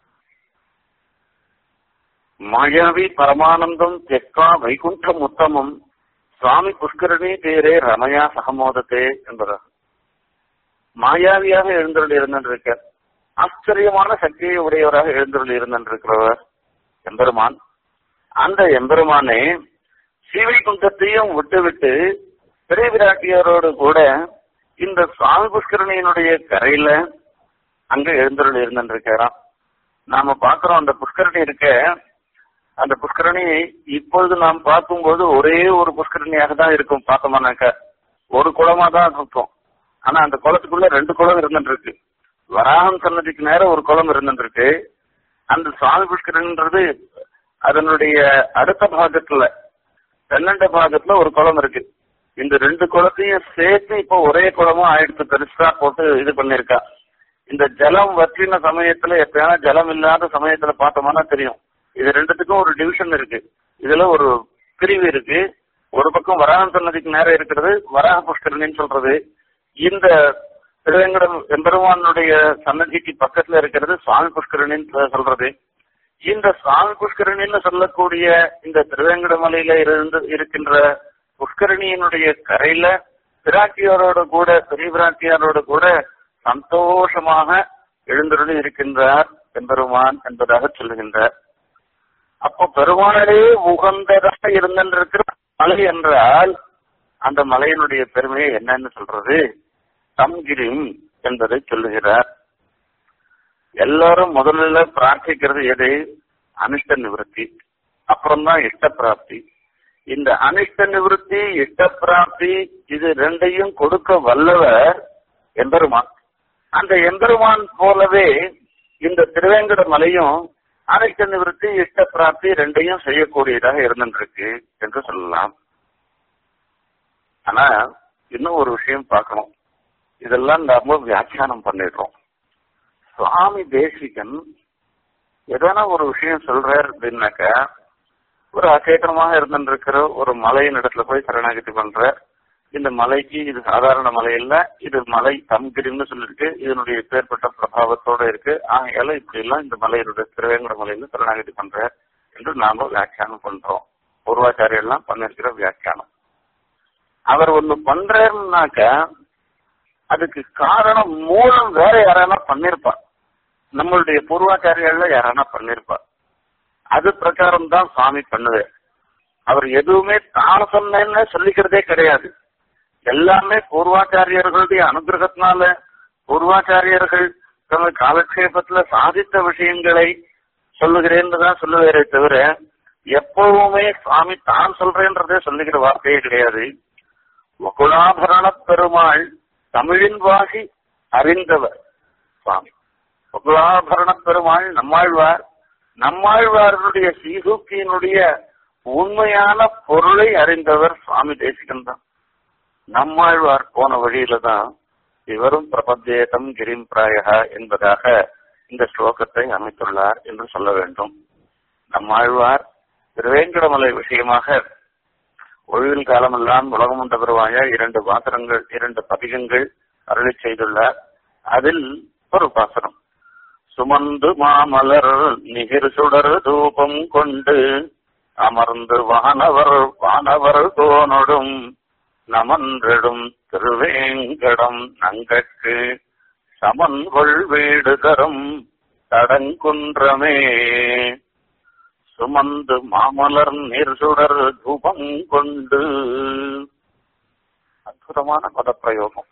மாயாவி பரமானந்தம் தெக்கா வைகுண்டம் உத்தமம் சுவாமி புஷ்கரணி தேரே ரமயா சகமோதத்தே என்பவர் மாயாவியாக எழுந்தருள் இருந்திருக்க ஆச்சரியமான சக்தியை உடையவராக எழுந்தருள் இருந்திருக்கிறவர் எம்பெருமான் அந்த எம்பெருமானே ஸ்ரீவைகுண்டத்தையும் விட்டுவிட்டு பெரிய விராட்டியாரோடு கூட இந்த சுவாமி புஷ்கரணியினுடைய கரையில அங்க எழுந்தருள் இருந்திருக்கிறான் நாம பாக்குறோம் அந்த புஷ்கரணி இருக்க அந்த புஷ்கரணி இப்பொழுது நாம் பார்க்கும்போது ஒரே ஒரு புஷ்கரணியாக தான் இருக்கும் பார்த்தோம்னாக்க ஒரு குளமா தான் இருக்கும் ஆனா அந்த குளத்துக்குள்ள ரெண்டு குளம் இருந்துட்டு இருக்கு வராகம் சன்னதிக்கு நேரம் ஒரு குளம் இருந்துட்டு இருக்கு அந்த சுவாமி புஷ்கரன்றது அதனுடைய அடுத்த பாகத்துல தென்னண்ட பாகத்துல ஒரு குளம் இருக்கு இந்த ரெண்டு குளத்தையும் சேர்த்து இப்போ ஒரே குளமா ஆயிடுச்சு பெருசா போட்டு இது பண்ணிருக்கா இந்த ஜலம் வற்றின சமயத்துல எப்பயாவது ஜலம் இல்லாத சமயத்துல பார்த்தோம்னா தெரியும் இது ரெண்டுத்துக்கும் ஒரு டிவிஷன் இருக்கு இதுல ஒரு பிரிவு இருக்கு ஒரு பக்கம் வராக சன்னதிக்கு நேரம் இருக்கிறது வராக புஷ்கரணின்னு சொல்றது இந்த திருவேங்கடம் எம்பெருமானுடைய சன்னதிக்கு பக்கத்துல இருக்கிறது சுவாமி புஷ்கரணின்னு சொல்றது இந்த சுவாமி புஷ்கரணின்னு சொல்லக்கூடிய இந்த திருவேங்கடமலையில இருந்து இருக்கின்ற புஷ்கரணியினுடைய கரையில பிராட்டியாரோட கூட பெரிய பிராட்டியாரோட கூட சந்தோஷமாக எழுந்தருளி இருக்கின்றார் எம்பெருமான் என்பதாக சொல்லுகின்றார் அப்போ பெருமாளே உகந்ததாக இருந்திருக்கிற மலை என்றால் அந்த மலையினுடைய பெருமையை என்னன்னு சொல்றது தம்கிரிம் என்பதை சொல்லுகிறார் எல்லாரும் முதல்ல பிரார்த்திக்கிறது எது அனிஷ்ட நிவர்த்தி அப்புறம்தான் இஷ்ட பிராப்தி இந்த அனிஷ்ட நிவர்த்தி இஷ்ட பிராப்தி இது ரெண்டையும் கொடுக்க வல்லவர் எம்பெருமான் அந்த எம்பெருமான் போலவே இந்த திருவேங்கட மலையும் அனிஷ்ட நிவர்த்தி இஷ்ட பிராப்தி ரெண்டையும் செய்யக்கூடியதாக இருந்துருக்கு என்று சொல்லலாம் ஆனா இன்னும் ஒரு விஷயம் பார்க்கணும் இதெல்லாம் நாம வியாக்கியானம் பண்ணிடுறோம் சுவாமி தேசிகன் எதனா ஒரு விஷயம் சொல்றார் அப்படின்னாக்க ஒரு அச்சேட்டமாக இருந்துருக்கிற ஒரு மலையின் இடத்துல போய் சரணாகதி பண்ற இந்த மலைக்கு இது சாதாரண மலை இல்ல இது மலை தம்கிரின்னு சொல்லிருக்கு இதனுடைய பேர்பட்ட பிரபாவத்தோட இருக்கு ஆகையால இப்படி எல்லாம் இந்த மலையினுடைய திருவேங்கட மலையில சரணாகதி பண்ற என்று நாம வியாக்கியானம் பண்றோம் பூர்வாச்சாரியர் எல்லாம் பண்ணிருக்கிற வியாக்கியானம் அவர் ஒண்ணு பண்றாருனாக்க அதுக்கு காரணம் மூலம் வேற யாரானா பண்ணிருப்பா நம்மளுடைய பூர்வாச்சாரியர்கள யாரானா பண்ணிருப்பா அது பிரகாரம் தான் சுவாமி பண்ணுது அவர் எதுவுமே தான் சொன்னேன்னு சொல்லிக்கிறதே கிடையாது எல்லாமே பூர்வாச்சாரியர்களுடைய அனுகிரகத்தினால பூர்வாச்சாரியர்கள் தங்கள் காலக்ஷேபத்துல சாதித்த விஷயங்களை சொல்லுகிறேன்னு தான் சொல்லுவாரே தவிர எப்பவுமே சுவாமி தான் சொல்றேன்றதே சொல்லுகிற வார்த்தையே கிடையாது வகுலாபரண பெருமாள் தமிழின் வாசி அறிந்தவர் சுவாமி வகுலாபரண பெருமாள் நம்மாழ்வார் நம்மாழ்வாருடைய சீசூக்கியினுடைய உண்மையான பொருளை அறிந்தவர் சுவாமி தேசிகன் தான் நம்மாழ்வார் போன வழியில தான் இவரும் பிரபஞ்சேதம் கிரிம் பிராயகா என்பதாக இந்த ஸ்லோகத்தை அமைத்துள்ளார் என்று சொல்ல வேண்டும் நம்மாழ்வார் திருவேங்கடமலை விஷயமாக ஒழிவில் காலமெல்லாம் உலகமுண்ட பெருவாய இரண்டு பாத்திரங்கள் இரண்டு பதிகங்கள் அருளி செய்துள்ளார் அதில் ஒரு பாசனம் சுமந்து மாமலர் நிகிர் சுடர் தூபம் கொண்டு அமர்ந்து வானவர் வானவர் தோனொடும் நமன்றடும் திருவேங்கடம் நங்கட்கு சமன்கொள் வீடு தரும் தடங்குன்றமே சுமந்து மாமலர் நீர் சுடர் தூபம் கொண்டு அற்புதமான பதப்பிரயோகம்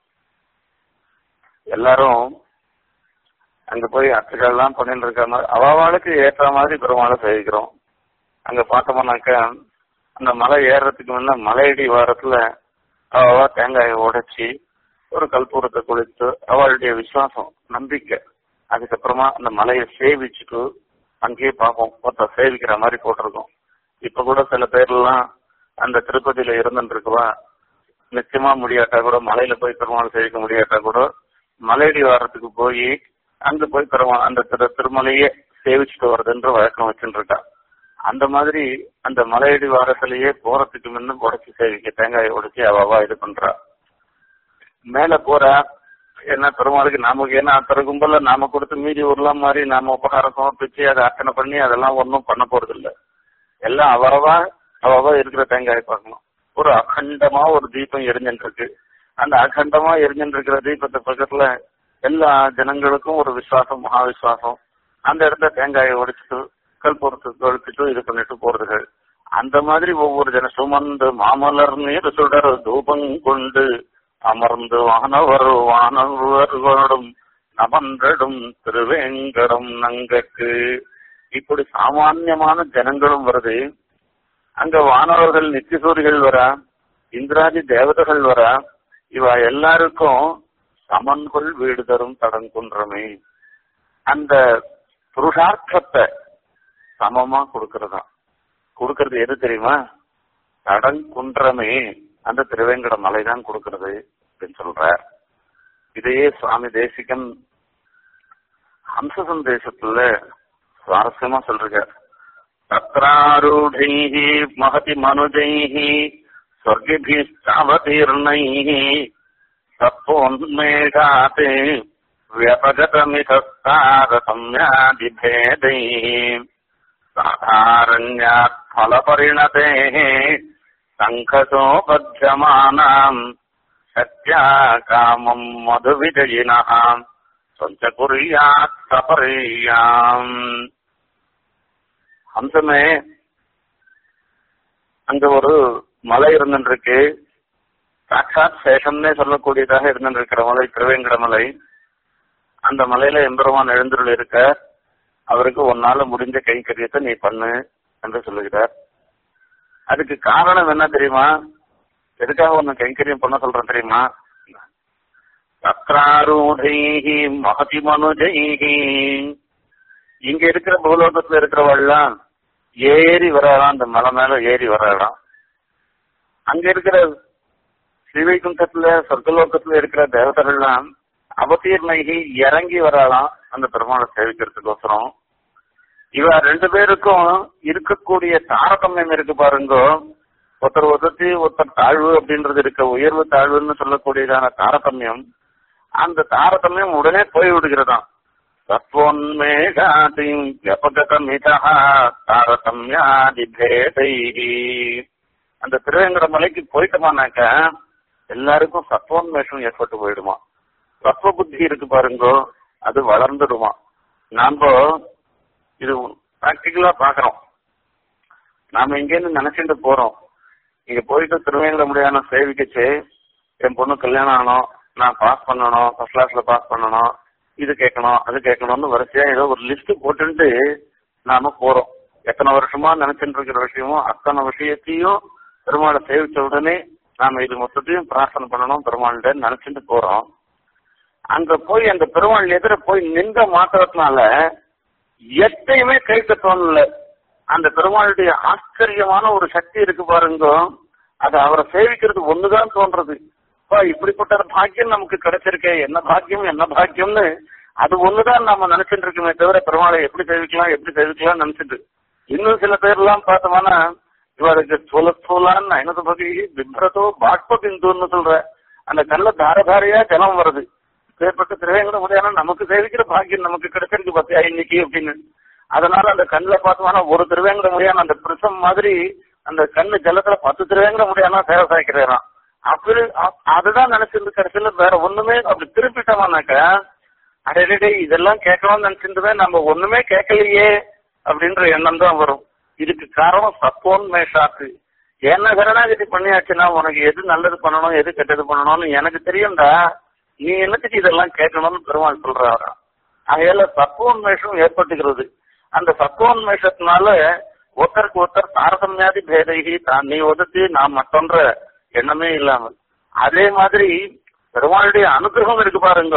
எல்லாரும் அங்க போய் அர்ச்சகெல்லாம் பண்ணிட்டு இருக்காங்க அவளுக்கு ஏற்ற மாதிரி பெருமாளை சேவிக்கிறோம் அங்க பார்த்தோம்னாக்க அந்த மலை ஏறுறதுக்கு முன்ன மலையடி வாரத்துல அவ தேங்காயை உடைச்சி ஒரு கல்பூரத்தை குளித்து அவளுடைய விசுவாசம் நம்பிக்கை அதுக்கப்புறமா அந்த மலையை சேவிச்சுட்டு அங்கேயே பார்ப்போம் ஒருத்தர் சேவிக்கிற மாதிரி போட்டிருக்கோம் இப்ப கூட சில பேர்லாம் அந்த திருப்பதியில இருந்துட்டு இருக்குவா நிச்சயமா முடியாட்டா கூட மலையில போய் பெருமாள் சேவிக்க முடியாட்டா கூட மலையடி வாரத்துக்கு போய் அங்க போய் பெருமாள் அந்த திரு திருமலையே சேவிச்சுட்டு வருதுன்ற வழக்கம் வச்சுட்டு இருக்கா அந்த மாதிரி அந்த மலையடி வாரத்திலேயே போறதுக்கு முன்ன உடச்சி சேவிக்க தேங்காயை உடைச்சி அவவா இது பண்றா மேல போறா என்ன பெருமாளுக்கு நமக்கு என்ன அத்தனை கும்பல நாம கொடுத்து மீதி உருளாம் மாதிரி நாம உபகாரம் சமர்ப்பிச்சு அதை அர்ச்சனை பண்ணி அதெல்லாம் ஒன்றும் பண்ண போறது இல்ல எல்லாம் அவரவா அவவா இருக்கிற தேங்காயை பார்க்கணும் ஒரு அகண்டமா ஒரு தீபம் எரிஞ்சுட்டு இருக்கு அந்த அகண்டமா எரிஞ்சுட்டு இருக்கிற தீபத்தை பக்கத்துல எல்லா ஜனங்களுக்கும் ஒரு விசுவாசம் மகா விசுவாசம் அந்த இடத்துல தேங்காயை உடைச்சிட்டு கல்புறத்துக்கு ஒழிச்சிட்டு இது பண்ணிட்டு போறதுகள் அந்த மாதிரி ஒவ்வொரு ஜன சுமந்து மாமலர் நீர் சுடர் தூபம் கொண்டு அமர்ந்து வானவர் வானவர்களும் நமன்றடும் திருவேங்கடம் நங்கக்கு இப்படி சாமான்யமான ஜனங்களும் வருது அங்க வானவர்கள் நித்தியசூரிகள் வரா இந்திராதி தேவதைகள் வரா இவ எல்லாருக்கும் சமன்கொள் வீடு தரும் தடங்குன்றமே அந்த புருஷார்த்தத்தை சமமா கொடுக்கறதா கொடுக்கறது எது தெரியுமா தடங்குன்றமே அந்த திருவேங்கட மலை தான் கொடுக்கறது அப்படின்னு சொல்ற இதையே சுவாமி தேசிகன் ஹம்ச சந்தேசத்துல சுவாரஸ்யமா சொல்றார் தத்ராரூடைः மகதி மனுஜைः स्वर्गिभिश्चावतीर्णैः सत्त्वोन्मेषात् व्यपगतमितस्तारसंज्ञादिभेदैः साधारण्यात् फलपरिणतेः सङ्खसोपध्यमानाम् शक्त्या कामम् मधुविजयिनः सञ्चकुर्यात् सपर्याम् ஹம்சமே அங்க ஒரு மலை இருந்துருக்கு சாட்சாத் சேஷம்னே சொல்லக்கூடியதாக இருந்துருக்கிற மலை திருவேங்கட மலை அந்த மலையில எம்பெருமான் எழுந்துள்ள இருக்க அவருக்கு உன்னால முடிஞ்ச கைங்கரியத்தை நீ பண்ணு என்று சொல்லுகிறார் அதுக்கு காரணம் என்ன தெரியுமா எதுக்காக ஒன்னு கைங்கரியம் பண்ண சொல்றேன் தெரியுமா தத்ராரூடைஹி மகதி மனுஜைஹி இங்க இருக்கிற பூலோகத்துல இருக்கிறவள்லாம் ஏறி வரலாம் அந்த மலை மேல ஏறி வரலாம் அங்க இருக்கிற ஸ்ரீவைகுண்டத்துல சொர்க்கலோகத்துல இருக்கிற தேவதைகள்லாம் அவதீர்ணைகி இறங்கி வரலாம் அந்த பெருமாளை சேவிக்கிறதுக்கோசரம் இவ ரெண்டு பேருக்கும் இருக்கக்கூடிய தாரதமியம் இருக்கு பாருங்க ஒருத்தர் உதத்தி ஒருத்தர் தாழ்வு அப்படின்றது இருக்க உயர்வு தாழ்வுன்னு சொல்லக்கூடியதான தாரதமியம் அந்த தாரதமியம் உடனே போய் விடுகிறதாம் தத்வோன்மேகாதி வியபகதமிதா தாரதமியாதி பேதைஹி அந்த திருவேங்கட மலைக்கு போயிட்டோமானாக்க எல்லாருக்கும் சத்வோன்மேஷம் ஏற்பட்டு போயிடுமா சத்வ புத்தி இருக்கு பாருங்க அது வளர்ந்துடுமா நாம இது பிராக்டிக்கலா பாக்குறோம் நாம இங்கேருந்து நினைச்சிட்டு போறோம் இங்க போயிட்டு திருவேங்கட முடியான சேவிக்கச்சு என் பொண்ணு கல்யாணம் ஆகணும் நான் பாஸ் பண்ணணும் ஃபர்ஸ்ட் கிளாஸ்ல பாஸ் பண்ணணும் இது கேட்கணும் அது கேட்கணும்னு வரிசையா ஏதோ ஒரு லிஸ்ட் போட்டுட்டு நாம போறோம் எத்தனை வருஷமா நினைச்சிட்டு இருக்கிற விஷயமும் அத்தனை விஷயத்தையும் பெருமாளை சேவிச்ச உடனே நாம இது மொத்தத்தையும் பிரார்த்தனை பண்ணணும் பெருமாள்கிட்ட நினைச்சிட்டு போறோம் அங்க போய் அந்த பெருமாள் எதிர போய் நின்ற மாத்திரத்தினால எத்தையுமே கைக்க தோணல அந்த பெருமாளுடைய ஆச்சரியமான ஒரு சக்தி இருக்கு பாருங்க அது அவரை சேவிக்கிறது ஒண்ணுதான் தோன்றது அப்பா இப்படிப்பட்ட ஒரு பாக்கியம் நமக்கு கிடைச்சிருக்கே என்ன பாக்கியம் என்ன பாக்கியம்னு அது ஒண்ணுதான் நாம நினைச்சிட்டு இருக்கோமே தவிர பெருமாளை எப்படி சேவிக்கலாம் எப்படி சேவிக்கலாம் நினைச்சிட்டு இன்னும் சில பேர்லாம் பார்த்தோம்னா இவருக்கு சோல சோலான்னு ஐநூறு பகுதி பிப்ரதோ பாஷ்ப பிந்துன்னு சொல்ற அந்த கல்ல தாரதாரையா ஜலம் வருது பேர்பட்ட திரையங்கட முடியாத நமக்கு சேவிக்கிற பாக்கியம் நமக்கு கிடைச்சிருக்கு பத்தியா இன்னைக்கு அப்படின்னு அதனால அந்த கண்ணுல பார்த்தோம்னா ஒரு திருவேங்கட முடியான அந்த பிரிசம் மாதிரி அந்த கண்ணு ஜலத்துல பத்து திருவேங்கட முடியாம சேவை சாய்க்கிறாராம் அப்படி அ- அதுதான் நினைச்சிருந்து கடைசியில வேற ஒண்ணுமே அப்படி திருப்பிட்டோம்னாக்க அடே இதெல்லாம் கேட்கணும்னு நினைச்சிருந்தவே நம்ம ஒண்ணுமே கேட்கலையே அப்படின்ற எண்ணம் தான் வரும் இதுக்கு காரணம் சப்போன்மேஷாக்கு என்ன கருணாகதி பண்ணியாச்சுன்னா உனக்கு எது நல்லது பண்ணணும் எது கெட்டது பண்ணணும்னு எனக்கு தெரியும்டா நீ என்னத்துக்கு இதெல்லாம் கேட்கணும்னு பெருமாள் சொல்றாராம் ஆகையால சப்போன்மேஷம் ஏற்பட்டுகிறது அந்த சப்போன்மேஷத்தினால ஒருத்தருக்கு ஒருத்தர் தாரதமியாதி பேதைகி தான் நீ ஒதுத்தி நான் மற்றொன்ற எண்ணமே இல்லாமல் அதே மாதிரி பெருமாளுடைய அனுகிரகம் இருக்கு பாருங்க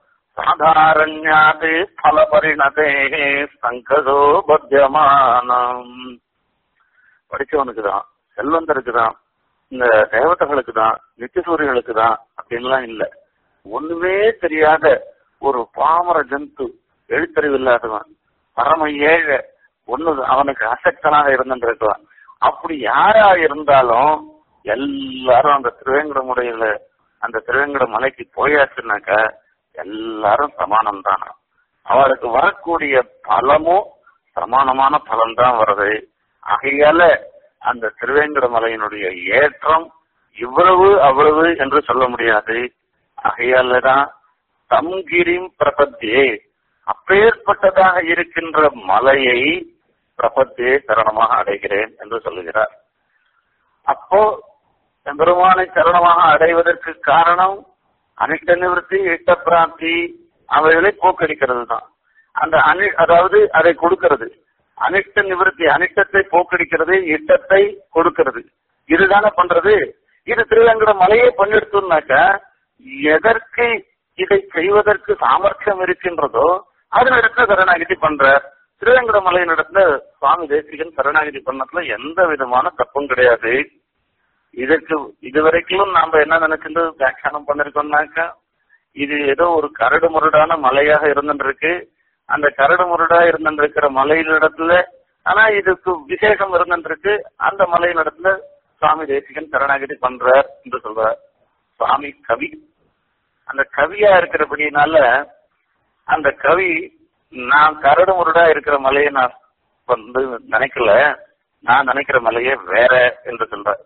சாதாரண்யாது பல பரிணதே சங்கதோ பத்தியமானம் படிச்சவனுக்கு தான் செல்வந்தருக்கு தான் இந்த தேவதைகளுக்கு தான் நித்தியசூரியர்களுக்கு தான் அப்படின்லாம் இல்ல ஒண்ணுமே தெரியாத ஒரு பாமர ஜந்து எழுத்தறிவு இல்லாதவன் பரம ஏழை ஒண்ணு அவனுக்கு அசக்தனாக இருந்துருக்கலாம் அப்படி யாரா இருந்தாலும் எல்லாரும் அந்த திருவேங்கடமுடையில அந்த திருவேங்கட மலைக்கு போயாச்சுனாக்க எல்லாரும் சமானம் தான் அவருக்கு வரக்கூடிய பலமும் சமானமான பலன் தான் வருது ஆகையால அந்த திருவேங்கட மலையினுடைய ஏற்றம் இவ்வளவு அவ்வளவு என்று சொல்ல முடியாது ஆகையால தான் தம்கிரிம் பிரபத்தியே அப்பேற்பட்டதாக இருக்கின்ற மலையை பிரபத்தியே சரணமாக அடைகிறேன் என்று சொல்லுகிறார் அப்போ பெருமானை சரணமாக அடைவதற்கு காரணம் அனிஷ்ட நிவர்த்தி இஷ்ட பிராப்தி அவைகளை போக்கடிக்கிறது தான் அந்த அனி அதாவது அதை கொடுக்கிறது அனிஷ்ட நிவர்த்தி அனிஷ்டத்தை போக்கடிக்கிறது இஷ்டத்தை கொடுக்கிறது இதுதானே பண்றது இது திருவேங்கட மலையே பண்ணிடுத்துனாக்க எதற்கு இதை செய்வதற்கு சாமர்த்தியம் இருக்கின்றதோ அதனிடத்துல சரணாகிதி பண்ற திருவேங்கட மலையினிடத்துல சுவாமி தேசிகன் சரணாகிதி பண்ணதுல எந்த விதமான தப்பும் கிடையாது இதற்கு இதுவரைக்கும் நாம என்ன நினைச்சிட்டு வியாக்கியானம் பண்ணிருக்கோம்னாக்கா இது ஏதோ ஒரு கரடு முரடான மலையாக இருந்துருக்கு அந்த கரடு முரடா இருந்துருக்கிற மலையினிடத்துல ஆனா இதுக்கு விசேஷம் இருந்துருக்கு அந்த மலையினிடத்துல சுவாமி தேசிகன் சரணாகிதி பண்றார் என்று சொல்றார் சுவாமி கவி அந்த கவியா இருக்கிறபடினால அந்த கவி நான் கரடு முரடா இருக்கிற மலையை நான் வந்து நினைக்கல நான் நினைக்கிற மலையே வேற என்று சொல்றார்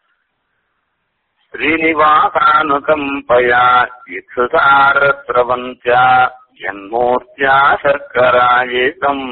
ஸ்ரீனிவாசானுகம்பயா இசுசாரத்ரவந்தியா என்மூர்த்தியா சர்க்கராயிதம்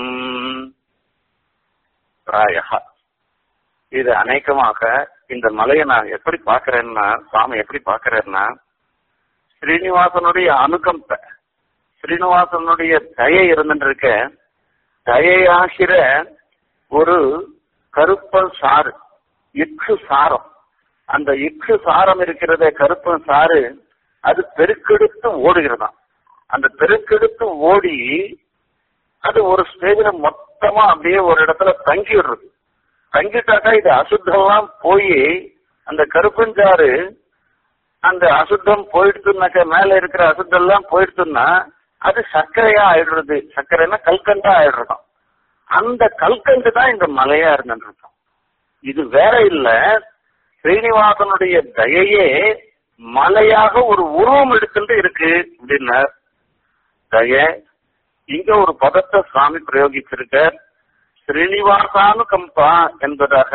பிராயா இது அநேகமாக இந்த மலையை நான் எப்படி பாக்குறேன்னா சுவாமி எப்படி பாக்குறேன்னா ஸ்ரீனிவாசனுடைய அனுகம்ப ஸ்ரீனிவாசனுடைய தயை இருந்துருக்க தயையாகிற ஒரு கருப்பன் சாறு இக்கு சாரம் அந்த இக்கு சாரம் இருக்கிறத கருப்பன் சாறு அது பெருக்கெடுத்து ஓடுகிறதாம் அந்த பெருக்கெடுத்து ஓடி அது ஒரு ஸ்டேஜ்ல மொத்தமா அப்படியே ஒரு இடத்துல தங்கிடுறது தங்கிட்டாக்கா இது அசுத்தம்லாம் போய் அந்த கருப்பஞ்சாறு அந்த அசுத்தம் போயிடுச்சுனாக்க மேல இருக்கிற அசுத்தம் எல்லாம் போயிடுச்சுன்னா அது சர்க்கரையா ஆயிடுறது சர்க்கரைன்னா கல்கண்டா ஆயிடுறதாம் அந்த கல்கண்டு தான் இந்த மலையா இருந்துருக்கும் இது வேற இல்ல ஸ்ரீனிவாசனுடைய தயையே மலையாக ஒரு உருவம் எடுத்துட்டு இருக்கு அப்படின்னார் தய இங்க ஒரு பதத்தை சுவாமி பிரயோகிச்சிருக்க ஸ்ரீனிவாசானுகம்பா என்பதாக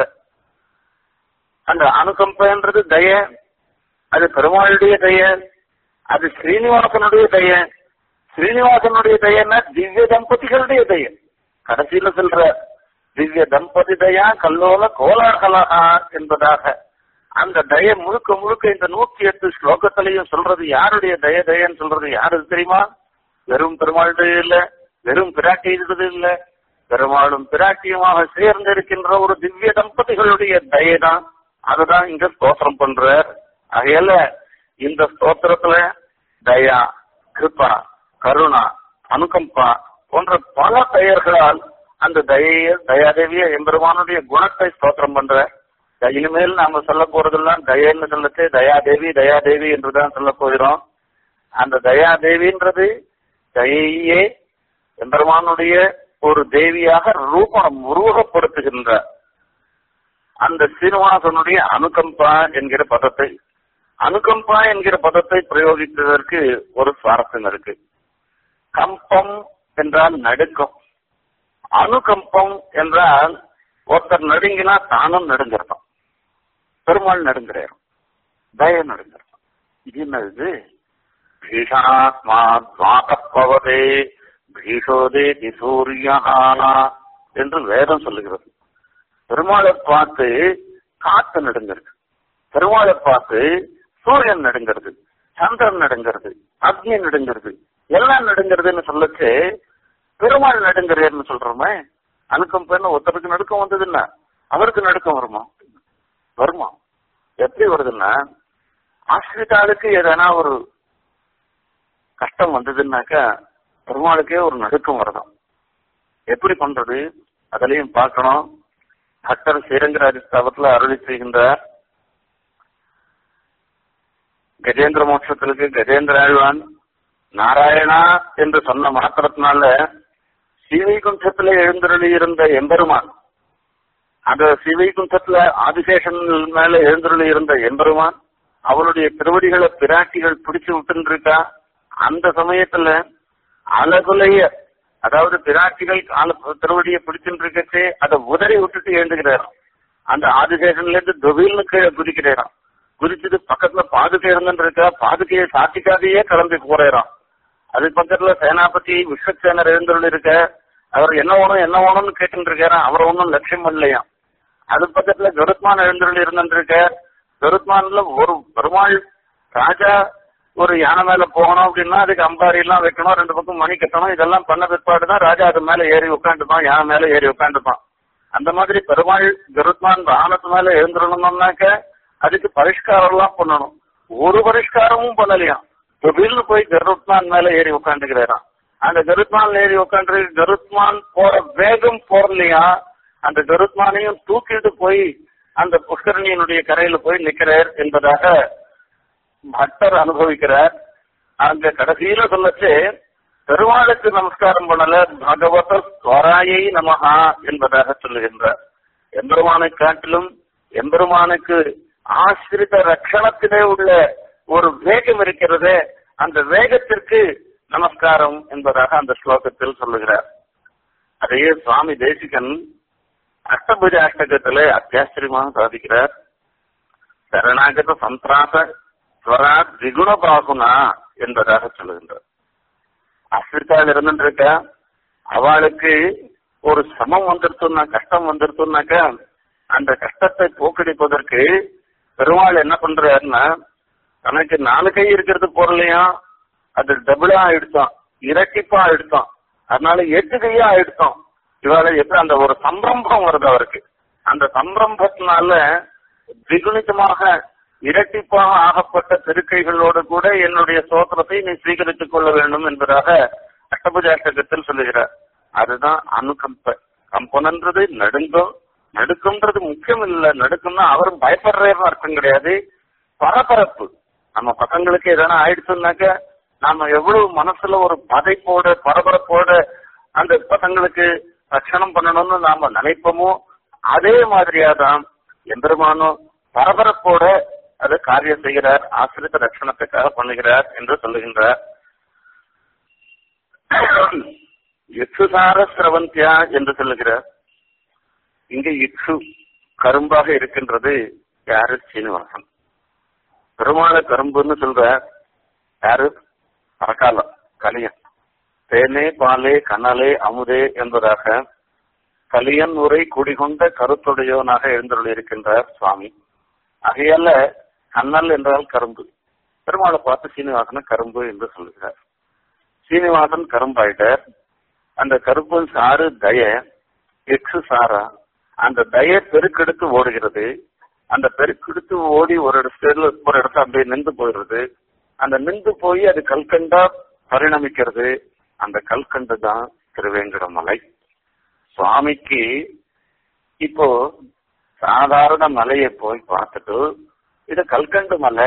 அந்த அனுகம்பன்றது தய அது பெருமாளுடைய தய அது ஸ்ரீனிவாசனுடைய தய ஸ்ரீனிவாசனுடைய தயன்னா திவ்ய தம்பதிகளுடைய தய கடைசியில சொல்ற திவ்ய தம்பதி தயா கல்லோல கோலாகலா என்பதாக அந்த தய முழுக்க முழுக்க இந்த நூத்தி எட்டு ஸ்லோகத்திலையும் சொல்றது யாருடைய தய தயன்னு சொல்றது யாரு தெரியுமா வெறும் பெருமாளுடைய இல்ல வெறும் பிராட்டியது இல்ல பெருமாளும் பிராட்டியுமாக சேர்ந்து இருக்கின்ற ஒரு திவ்ய தம்பதிகளுடைய தயதான் அதுதான் இங்க ஸ்தோத்திரம் பண்ற ஆகையால இந்த ஸ்தோத்திரத்துல தயா கிருபா கருணா அனுகம்பா போன்ற பல பெயர்களால் அந்த தயைய தயாதேவிய எம்பெருமானுடைய குணத்தை ஸ்தோத்திரம் பண்ற இனிமேல் நாம சொல்ல போறதெல்லாம் தயன்னு சொல்லச்சு தயாதேவி தயாதேவி என்றுதான் சொல்ல போகிறோம் அந்த தயாதேவின்றது தயையே எம்பெருமானுடைய ஒரு தேவியாக ரூபம் உருவகப்படுத்துகின்ற அந்த சீனிவாசனுடைய அனுகம்பா என்கிற பதத்தை அனுகம்பா என்கிற பதத்தை பிரயோகித்ததற்கு ஒரு சுவாரஸ்யம் இருக்கு கம்பம் என்றால் நடுக்கம் அனுகம்பம் என்றால் ஒருத்தர் நடுங்கினா தானும் நடுங்கிறதாம் பெருமாள் நடுங்கிறார் தய நடுங்கிறதாம் இது என்னது பீஷாத்மாத்மாகப்பவதே பீஷோதே சூரியானா என்று வேதம் சொல்லுகிறது பெருமாளை பார்த்து காத்து நடுங்கிறது பெருமாளை பார்த்து சூரியன் நடுங்கிறது சந்திரன் நடுங்கிறது அக்னி நடுங்கிறது எல்லாம் நடுங்கிறதுன்னு சொல்லச்சு பெருமாள் நடுங்கிறேன்னு சொல்றோமே அணுக்கம் பெண்ணு ஒருத்தருக்கு நடுக்கம் வந்ததுன்னா அவருக்கு நடுக்கம் வருமா வருமா எப்படி வருதுன்னா ஆசிரிதாளுக்கு எதனா ஒரு கஷ்டம் வந்ததுன்னாக்கா பெருமாளுக்கே ஒரு நடுக்கம் வருதாம் எப்படி பண்றது அதுலயும் பார்க்கணும் பக்தர் ஸ்ரீரங்கராஜ ஸ்தாபத்துல அருளி செய்கின்றார் கஜேந்திர மோட்சத்திற்கு கஜேந்திர ஆழ்வான் நாராயணா என்று சொன்ன மாத்திரத்தினால ஸ்ரீவைகுண்டத்துல எழுந்தருளி இருந்த எம்பெருமான் அந்த ஸ்ரீவைகுண்டத்துல ஆதிசேஷன் மேல எழுந்தருளி இருந்த எம்பெருமான் அவளுடைய திருவடிகளை பிராட்டிகள் பிடிச்சு விட்டு இருக்கா அந்த சமயத்துல அழகுலைய அதாவது பிராட்டிகள் திருவடியை பிடிச்சுட்டு இருக்கச்சே அதை உதறி விட்டுட்டு எழுந்துகிறாராம் அந்த ஆதிசேஷன்ல இருந்து தொவில்னு கீழே குதிக்கிறாராம் குதிச்சது பக்கத்துல பாதுகை இருந்துட்டு இருக்கா பாதுகையை சாத்திக்காதையே கிளம்பி போறாராம் அது பக்கத்துல சேனாபதி விஸ்வசேனர் எழுந்துள்ள இருக்க அவர் என்ன வேணும் என்ன வேணும்னு கேட்டுட்டு இருக்காராம் அவர் ஒன்றும் லட்சியம் பண்ணலையாம் அது பக்கத்துல கருத்மான் எழுந்துள்ள இருந்துட்டு இருக்க கருத்மான்ல ஒரு பெருமாள் ராஜா ஒரு யானை மேல போகணும் அப்படின்னா அதுக்கு அம்பாரி எல்லாம் வைக்கணும் ரெண்டு பக்கம் மணி கட்டணும் இதெல்லாம் பண்ண பிற்பாடுதான் ராஜா அது மேல ஏறி உட்காந்துப்பான் யானை மேல ஏறி உட்காந்துப்பான் அந்த மாதிரி பெருமாள் கருத்மான் வாகனத்து மேல எழுந்துடணும்னாக்க அதுக்கு பரிஷ்காரம் எல்லாம் பண்ணணும் ஒரு பரிஷ்காரமும் பண்ணலையாம் திடீர்னு போய் கருத்மான் மேல ஏறி உட்காந்துக்கிறாராம் அந்த கருத்மான் ஏறி உட்காந்து கருத்மான் போற வேகம் போறலையா அந்த கருத்மானையும் தூக்கிட்டு போய் அந்த புஷ்கரணியினுடைய கரையில போய் நிக்கிறார் என்பதாக பக்தர் அனுபவிக்கிறார் அங்க கடைசியில சொல்லச்சு பெருமாளுக்கு நமஸ்காரம் பண்ணல பகவத ஸ்வராயை நமஹா என்பதாக சொல்லுகின்றார் எம்பெருமானை காட்டிலும் எம்பெருமானுக்கு ஆசிரித ரட்சணத்திலே உள்ள ஒரு வேகம் இருக்கிறதே அந்த வேகத்திற்கு நமஸ்காரம் என்பதாக அந்த ஸ்லோகத்தில் சொல்லுகிறார் அதையே சுவாமி தேசிகன் அஷ்டபுஜ அஷ்டகத்துல அத்தியாச்சரியமாக சாதிக்கிறார் சரணாகத சந்திராச ஸ்வரா திகுண பாகுனா என்பதாக சொல்லுகின்றார் ஆசிரிக்காவில் இருந்துருக்க அவளுக்கு ஒரு சமம் வந்துருத்துனா கஷ்டம் வந்துருத்துனாக்கா அந்த கஷ்டத்தை போக்கடிப்பதற்கு பெருமாள் என்ன பண்றாருன்னா தனக்கு நாலு கை இருக்கிறது பொருளையும் அது டபுளா ஆயிடுச்சான் இரட்டிப்பா எடுத்தோம் அதனால எட்டு கையா எடுத்தோம் இவாள எப்படி அந்த ஒரு சம்பிரம்பம் வருது அவருக்கு அந்த சம்பிரம்பத்தினால திகுணிதமாக இரட்டிப்பாக ஆகப்பட்ட திருக்கைகளோடு கூட என்னுடைய சோத்திரத்தை நீ ஸ்வீகரித்துக் கொள்ள வேண்டும் என்பதாக அஷ்டபுஜாஷ்டகத்தில் சொல்லுகிறார் அதுதான் அணுகம்ப கம்பனன்றது நடுங்கம் நடுக்கம்ன்றது முக்கியம் இல்ல நடுக்கம்னா அவரும் பயப்படுறேன்னு அர்த்தம் கிடையாது பரபரப்பு நம்ம பசங்களுக்கு எதனா ஆயிடுச்சுன்னாக்க நாம எவ்வளவு மனசுல ஒரு பதைப்போட பரபரப்போட அந்த பசங்களுக்கு ரட்சணம் பண்ணணும்னு நாம நினைப்போமோ அதே மாதிரியாதான் எம்பெருமானும் பரபரப்போட அது காரியம் செய்கிறார் ஆசிரித்த ரட்சணத்துக்காக பண்ணுகிறார் என்று சொல்லுகின்றார் இக்ஷுசார சிரவந்தியா என்று சொல்லுகிறார் இங்க இக்ஷு கரும்பாக இருக்கின்றது யாரு சீனிவாசன் பெருமாள கரும்புன்னு சொல்ற யாரு பரக்காலம் கலியன் தேனே பாலே கனலே அமுதே என்பதாக கலியன் உரை குடிகொண்ட கருத்துடையவனாக எழுந்தருளிருக்கின்றார் சுவாமி ஆகையால கண்ணல் என்றால் கரும்பு பெருமாளை பார்த்து சீனிவாசன கரும்பு என்று சொல்லுகிறார் சீனிவாசன் கரும்பாயிட்டார் அந்த கருப்பின் சாறு தய எக்ஸு சாரா அந்த தய பெருக்கெடுத்து ஓடுகிறது அந்த பெருக்கெடுத்து ஓடி ஒரு இடத்துல ஒரு இடத்துல அப்படியே நின்று போயிடுறது அந்த நின்று போய் அது கல்கண்டா பரிணமிக்கிறது அந்த கல்கண்டு தான் திருவேங்கடமலை சுவாமிக்கு இப்போ சாதாரண மலையை போய் பார்த்துட்டு இது கல்கண்டு மலை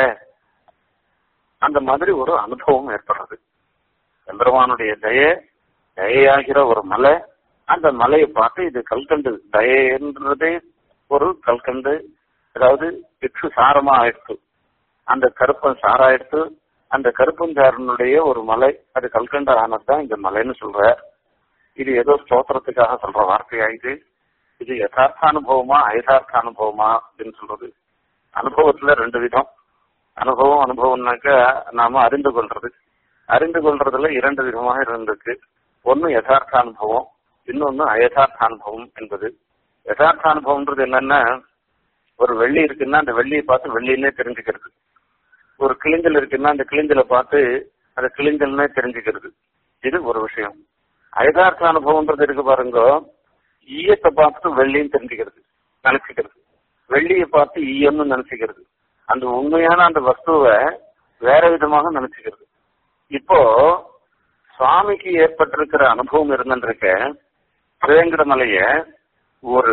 அந்த மாதிரி ஒரு அனுபவம் ஏற்படுறது எம்பெருமானுடைய தய தயையாகிற ஒரு மலை அந்த மலையை பார்த்து இது கல்கண்டு தயன்றதே ஒரு கல்கண்டு அதாவது பிக்ஷு சாரமா ஆயிடுத்து அந்த கருப்பன் சாராயிடுத்து அந்த கருப்பஞ்சாரனுடைய ஒரு மலை அது கல்கண்ட ஆனதுதான் இந்த மலைன்னு சொல்ற இது ஏதோ ஸ்தோத்திரத்துக்காக சொல்ற வார்த்தையா இது இது யதார்த்த அனுபவமா அயதார்த்த அனுபவமா அப்படின்னு சொல்றது அனுபவத்துல ரெண்டு விதம் அனுபவம் அனுபவம்னாக்க நாம அறிந்து கொள்றது அறிந்து கொள்றதுல இரண்டு விதமாக இருந்திருக்கு ஒன்னு யதார்த்த அனுபவம் இன்னொன்னு அயதார்த்த அனுபவம் என்பது யதார்த்த அனுபவம்ன்றது என்னன்னா ஒரு வெள்ளி இருக்குன்னா அந்த வெள்ளியை பார்த்து வெள்ளின்னே தெரிஞ்சுக்கிறது ஒரு கிளிஞ்சல் இருக்குன்னா அந்த கிளிஞ்சலை பார்த்து அந்த கிளிஞ்சல்னே தெரிஞ்சுக்கிறது இது ஒரு விஷயம் அயதார்த்த அனுபவம்ன்றது இருக்கு பாருங்க ஈயத்தை பார்த்துட்டு வெள்ளின்னு தெரிஞ்சுக்கிறது நினைச்சுக்கிறது வெள்ளியை பார்த்து ஈயம்னு நினைச்சுக்கிறது அந்த உண்மையான அந்த வஸ்துவை வேற விதமாக நினைச்சுக்கிறது இப்போ சுவாமிக்கு ஏற்பட்டிருக்கிற அனுபவம் இருந்துருக்க திருவேங்கட மலைய ஒரு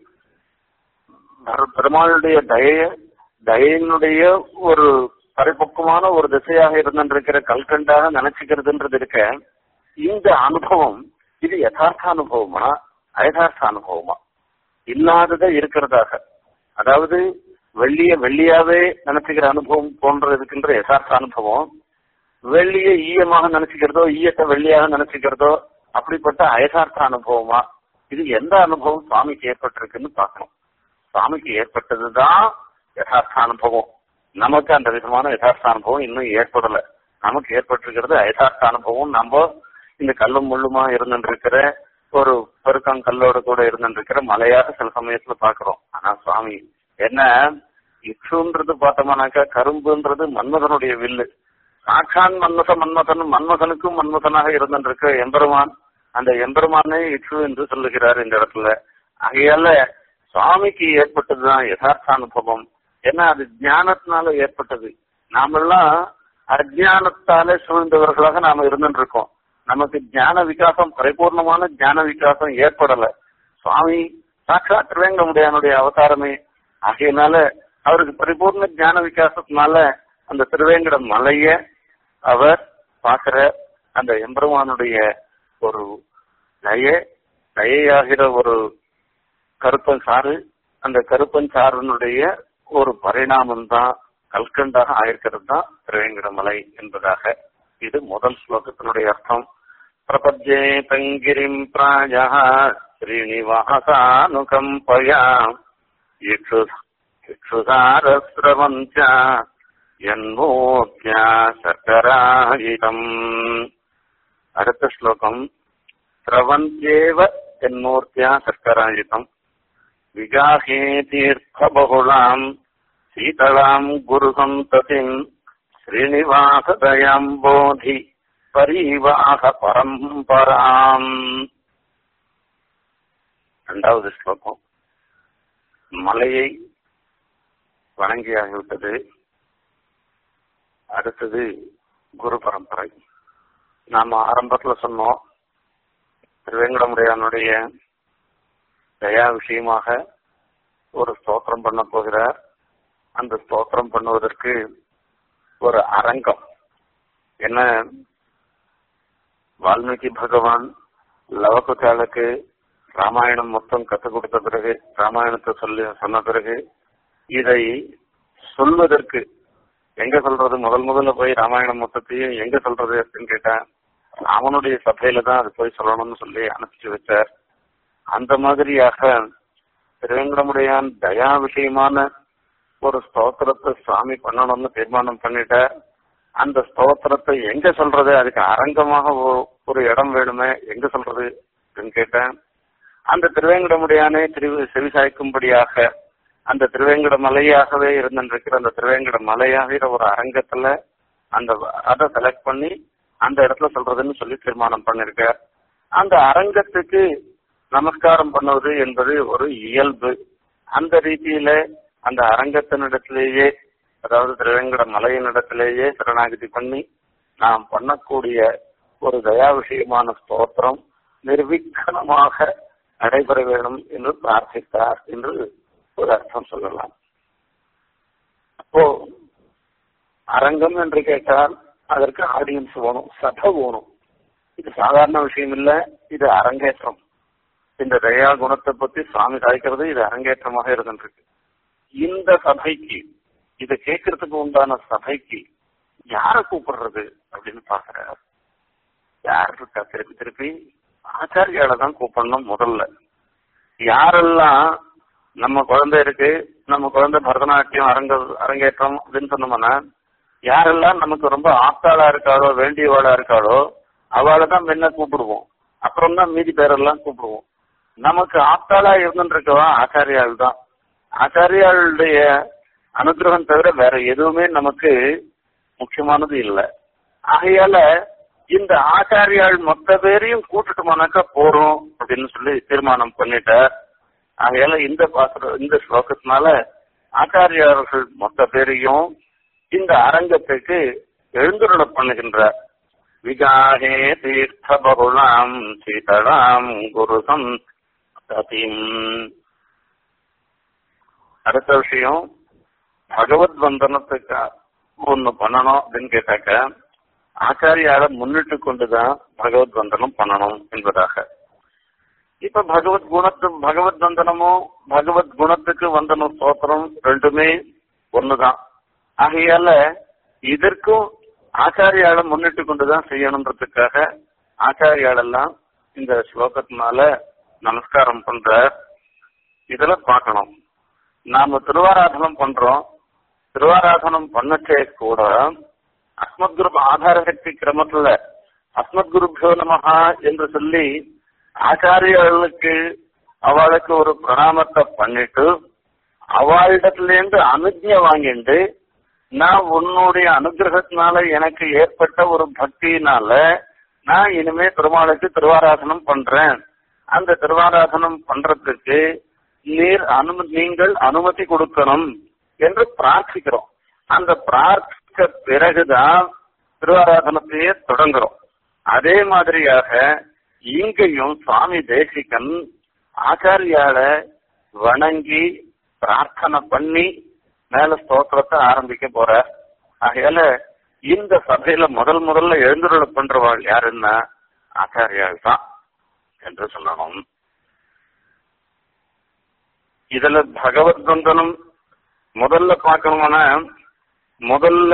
பெருமாளுடைய தய தயனுடைய ஒரு பரிபக்குவமான ஒரு திசையாக இருந்திருக்கிற கல்கண்டாக நினைச்சுக்கிறதுன்றது இருக்க இந்த அனுபவம் இது யதார்த்த அனுபவமா அயதார்த்த அனுபவமா இல்லாதத இருக்கிறதாக அதாவது வெள்ளிய வெள்ளியாவே நினைச்சுக்கிற அனுபவம் போன்ற இருக்கின்ற யதார்த்த அனுபவம் வெள்ளிய ஈயமாக நினைச்சுக்கிறதோ ஈயத்தை வெள்ளியாக நினைச்சுக்கிறதோ அப்படிப்பட்ட அயதார்த்த அனுபவமா இது எந்த அனுபவம் சுவாமிக்கு ஏற்பட்டிருக்குன்னு பார்க்கணும் சுவாமிக்கு ஏற்பட்டதுதான் யதார்த்த அனுபவம் நமக்கு அந்த விதமான யதார்த்த அனுபவம் இன்னும் ஏற்படல நமக்கு ஏற்பட்டிருக்கிறது யதார்த்த அனுபவம் நம்ம இந்த கல்லும் முள்ளுமா இருந்துருக்கிற ஒரு பெருக்கங்கல்லோட கூட இருந்துருக்கிற மலையாக சில சமயத்துல பாக்குறோம் ஆனா சுவாமி என்ன இக்ஷுன்றது பார்த்தோம்னாக்கா கரும்புன்றது மன்மதனுடைய வில்லு சாட்சான் மன்மத மன்மதன் மன்மதனுக்கும் மன்மதனாக இருந்திருக்க எம்பெருமான் அந்த எம்பெருமானே இக்ஷு என்று சொல்லுகிறார் இந்த இடத்துல ஆகையால சுவாமிக்கு ஏற்பட்டதுதான் யதார்த்த அனுபவம் ஏன்னா அது ஞானத்தினால ஏற்பட்டது நாமெல்லாம் அஜானத்தாலே சூழ்ந்தவர்களாக நாம இருந்துட்டு இருக்கோம் நமக்கு ஞான விகாசம் பரிபூர்ணமான ஞான விகாசம் ஏற்படல சுவாமி சாட்சாத் திருவேங்கமுடையானுடைய அவதாரமே ஆகையினால அவருக்கு பரிபூர்ண ஞான விகாசத்தினால அந்த திருவேங்கட மலைய அவர் பார்க்கிற அந்த எம்பெருமானுடைய ஒரு தய தயையாகிற ஒரு கருப்பன் சாறு அந்த கருப்பன் சாருனுடைய ஒரு பரிணாமம் தான் கல்கண்டாக ஆயிருக்கிறது தான் திருவேங்கட மலை என்பதாக இது முதல் ஸ்லோகத்தினுடைய அர்த்தம் பிரபத்யே தங்கிரிம் பிராய ஸ்ரீனிவாசானுகம்பயா இக்ஷுசாரஸ்ரவஞ்ச என்மூர்த்தியா சக்கராயிதம் அடுத்த ஸ்லோகம் ஸ்ரவந்தேவ என்மூர்த்தியா சக்கராயிதம் விகாஹே தீர்த்தபகுளாம் சீதளாம் குருசந்ததிம் ஸ்ரீனிவாசதயாம் போதி பரிவாக பரம்பராம் இரண்டாவது ஸ்லோகம் மலையை வணங்கியாகிவிட்டது அடுத்தது குரு பரம்பரை நாம ஆரம்பத்துல சொன்னோம் திருவேங்கடமுடையானுடைய தயா விஷயமாக ஒரு ஸ்தோத்திரம் பண்ண போகிறார் அந்த ஸ்தோத்திரம் பண்ணுவதற்கு ஒரு அரங்கம் என்ன வால்மீகி பகவான் லவகுச்சாலுக்கு ராமாயணம் மொத்தம் கற்றுக் கொடுத்த பிறகு ராமாயணத்தை சொல்லி சொன்ன பிறகு இதை சொல்வதற்கு எங்க சொல்றது முதல் முதல்ல போய் ராமாயணம் மொத்தத்தையும் எங்க சொல்றது அப்படின்னு கேட்டா அவனுடைய சபையில தான் அது போய் சொல்லணும்னு சொல்லி அனுப்பிச்சு வச்சார் அந்த மாதிரியாக திருவேங்கடமுடையான் தயா விஷயமான ஒரு ஸ்தோத்திரத்தை சுவாமி பண்ணணும்னு தீர்மானம் பண்ணிட்டார் அந்த ஸ்தோத்திரத்தை எங்க சொல்றது அதுக்கு அரங்கமாக ஒரு இடம் வேணுமே எங்க சொல்றது அப்படின்னு கேட்டேன் அந்த திருவேங்கடமுடையானே திரு செவிசாய்க்கும்படியாக அந்த திருவேங்கட மலையாகவே இருந்திருக்கிற அந்த திருவேங்கட மலையாகிற ஒரு அரங்கத்துல அந்த அதை செலக்ட் பண்ணி அந்த இடத்துல சொல்றதுன்னு சொல்லி தீர்மானம் பண்ணிருக்க அந்த அரங்கத்துக்கு நமஸ்காரம் பண்ணுவது என்பது ஒரு இயல்பு அந்த ரீதியில அந்த அரங்கத்தினிடத்திலேயே அதாவது திருவேங்கட மலையினிடத்திலேயே சரணாகதி பண்ணி நாம் பண்ணக்கூடிய ஒரு தயா விஷயமான ஸ்தோத்திரம் நிர்விக்கணமாக நடைபெற வேணும் என்று பிரார்த்தித்தார் என்று ஒரு அர்த்தம் சொல்லலாம் அப்போ அரங்கம் என்று கேட்டால் அதற்கு ஆடியன்ஸ் வேணும் சபை வேணும் இது சாதாரண விஷயம் இல்ல இது அரங்கேற்றம் இந்த தயா குணத்தை பத்தி சுவாமி சாய்க்கிறது இது அரங்கேற்றமாக இருந்துருக்கு இந்த சபைக்கு இதை கேட்கறதுக்கு உண்டான சபைக்கு யார கூப்பிடுறது அப்படின்னு பாக்குறார் யார் இருக்கா திருப்பி திருப்பி ஆச்சாரியால தான் கூப்பிடணும் முதல்ல யாரெல்லாம் நம்ம குழந்தை இருக்கு நம்ம குழந்தை பரதநாட்டியம் அரங்க அரங்கேற்றம் அப்படின்னு சொன்னோம்னா யாரெல்லாம் நமக்கு ரொம்ப ஆப்தாளா இருக்காளோ வேண்டியவாளா இருக்காளோ அவளை தான் முன்ன கூப்பிடுவோம் அப்புறம் தான் மீதி பேரெல்லாம் கூப்பிடுவோம் நமக்கு ஆப்தாளா இருந்துருக்கவா ஆச்சாரியால் தான் ஆச்சாரியாளுடைய அனுகிரகம் தவிர வேற எதுவுமே நமக்கு முக்கியமானது இல்லை ஆகையால இந்த ஆச்சாரியால் மொத்த பேரையும் கூட்டுட்டோம்னாக்கா போறோம் அப்படின்னு சொல்லி தீர்மானம் பண்ணிட்டார் ஆகையால இந்த பாசுர இந்த ஸ்லோகத்தினால ஆச்சாரியார்கள் மொத்த பேரையும் இந்த அரங்கத்துக்கு எழுந்துருள பண்ணுகின்றார் விகாகே தீர்த்த பகுலாம் சீதளாம் குருசம் சதிம் அடுத்த விஷயம் பகவத் வந்தனத்துக்கு ஒண்ணு பண்ணணும் அப்படின்னு கேட்டாக்க ஆச்சாரியார முன்னிட்டு கொண்டுதான் பகவத் வந்தனம் பண்ணணும் என்பதாக இப்ப பகவத் குணத்து பகவத் வந்தனமும் பகவத் குணத்துக்கு வந்தனம் ஸ்தோத்திரம் ரெண்டுமே ஒண்ணுதான் ஆகையால இதற்கும் ஆச்சாரியால முன்னிட்டு கொண்டுதான் செய்யணுன்றதுக்காக ஆச்சாரியாலெல்லாம் இந்த ஸ்லோகத்தினால நமஸ்காரம் பண்ற இதுல பார்க்கணும் நாம திருவாராதனம் பண்றோம் திருவாராதனம் பண்ணச்சே கூட அஸ்மத் குரு ஆதார சக்தி கிரமத்துல அஸ்மத் குருபியோ நமஹா என்று சொல்லி ஆச்சாரியர்களுக்கு அவளுக்கு ஒரு பிரணாமத்தை பண்ணிட்டு அவளிடத்துல இருந்து அனுஜ்ஞை வாங்கிட்டு நான் உன்னுடைய அனுகிரகத்தினால எனக்கு ஏற்பட்ட ஒரு பக்தியினால நான் இனிமே பெருமாளுக்கு திருவாராதனம் பண்றேன் அந்த திருவாராதனம் பண்றதுக்கு நீர் அனும நீங்கள் அனுமதி கொடுக்கணும் என்று பிரார்த்திக்கிறோம் அந்த பிரார்த்திக்க பிறகுதான் திருவாராதனத்தையே தொடங்குறோம் அதே மாதிரியாக இங்கேயும் சுவாமி தேசிகன் ஆச்சாரியால வணங்கி பிரார்த்தனை பண்ணி மேல ஸ்தோத்திரத்தை ஆரம்பிக்க போற ஆகையால இந்த சபையில முதல் முதல்ல எழுந்துருள பண்றவாள் யாருன்னா ஆச்சாரியால் தான் என்று சொல்லணும் இதுல பகவத் பந்தனம் முதல்ல பார்க்கணும்னா முதல்ல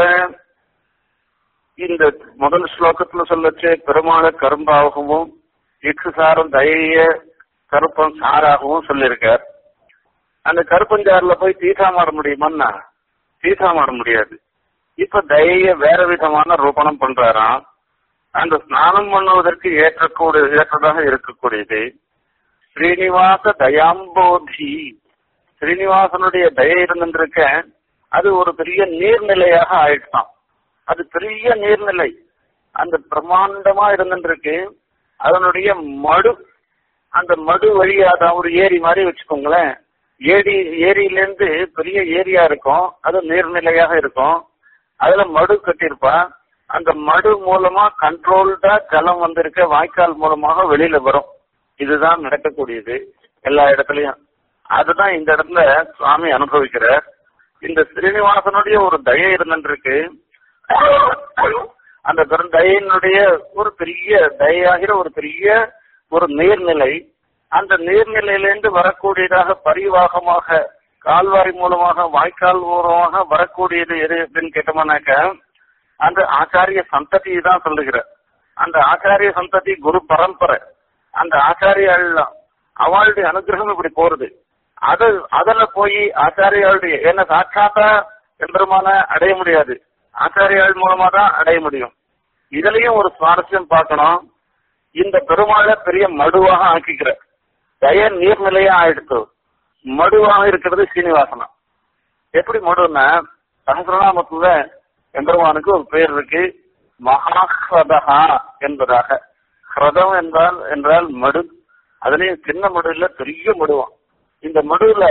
இந்த முதல் ஸ்லோகத்துல சொல்லச்சு பெருமாளை கரும்பாகவும் இக்ஷுசாரம் தயைய கருப்பம் சாராகவும் சொல்லியிருக்கார் அந்த கருப்பஞ்சாறுல போய் தீசா மாட முடியுமான்னா தீசா மாட முடியாது இப்ப தயைய வேற விதமான ரூபணம் பண்றாராம் அந்த ஸ்நானம் பண்ணுவதற்கு ஏற்றக்கூடிய ஏற்றதாக இருக்கக்கூடியது ஸ்ரீனிவாச தயாம்போதி ஸ்ரீனிவாசனுடைய தயை இருந்திருக்க அது ஒரு பெரிய நீர்நிலையாக ஆயிடுச்சான் அது பெரிய நீர்நிலை அந்த பிரம்மாண்டமா இருந்துருக்கு அதனுடைய மடு அந்த மடு வழியா தான் ஒரு ஏரி மாதிரி வச்சுக்கோங்களேன் ஏரி ஏரியில இருந்து பெரிய ஏரியா இருக்கும் அது நீர்நிலையாக இருக்கும் அதுல மடு கட்டியிருப்பா அந்த மடு மூலமா கண்ட்ரோல்டா ஜலம் வந்திருக்க வாய்க்கால் மூலமாக வெளியில வரும் இதுதான் நடக்கக்கூடியது எல்லா இடத்துலயும் அதுதான் இந்த இடத்துல சுவாமி அனுபவிக்கிறார் இந்த ஸ்ரீனிவாசனுடைய ஒரு தயை இருந்துருக்கு அந்த பெரும் தயையினுடைய ஒரு பெரிய தயாகிற ஒரு பெரிய ஒரு நீர்நிலை அந்த நீர்நிலையிலிருந்து வரக்கூடியதாக பரிவாகமாக கால்வாய் மூலமாக வாய்க்கால் மூலமாக வரக்கூடியது எது அப்படின்னு கேட்டோம்னாக்க அந்த ஆச்சாரிய சந்ததி தான் சொல்லுகிறார் அந்த ஆச்சாரிய சந்ததி குரு பரம்பரை அந்த ஆச்சாரியாள் அவளுடைய அனுகிரகம் இப்படி போறது அது அதுல போய் ஆச்சாரியாளுடைய என்ன சாட்சாத்தா எம்பெருமான அடைய முடியாது ஆச்சாரியாள் மூலமா தான் அடைய முடியும் இதுலயும் ஒரு சுவாரஸ்யம் பார்க்கணும் இந்த பெருமாளை பெரிய மடுவாக ஆக்கிக்கிற தய நீர்நிலையா ஆயிடுத்து மடுவாக இருக்கிறது சீனிவாசனா எப்படி மடுன்னா சகசிரநாமத்துல எம்பெருமானுக்கு ஒரு பேர் இருக்கு மகாஹ்ரதா என்பதாக ஹ்ரதம் என்றால் என்றால் மடு அதுலயும் சின்ன மடு இல்ல பெரிய மடுவான் இந்த மடுவுல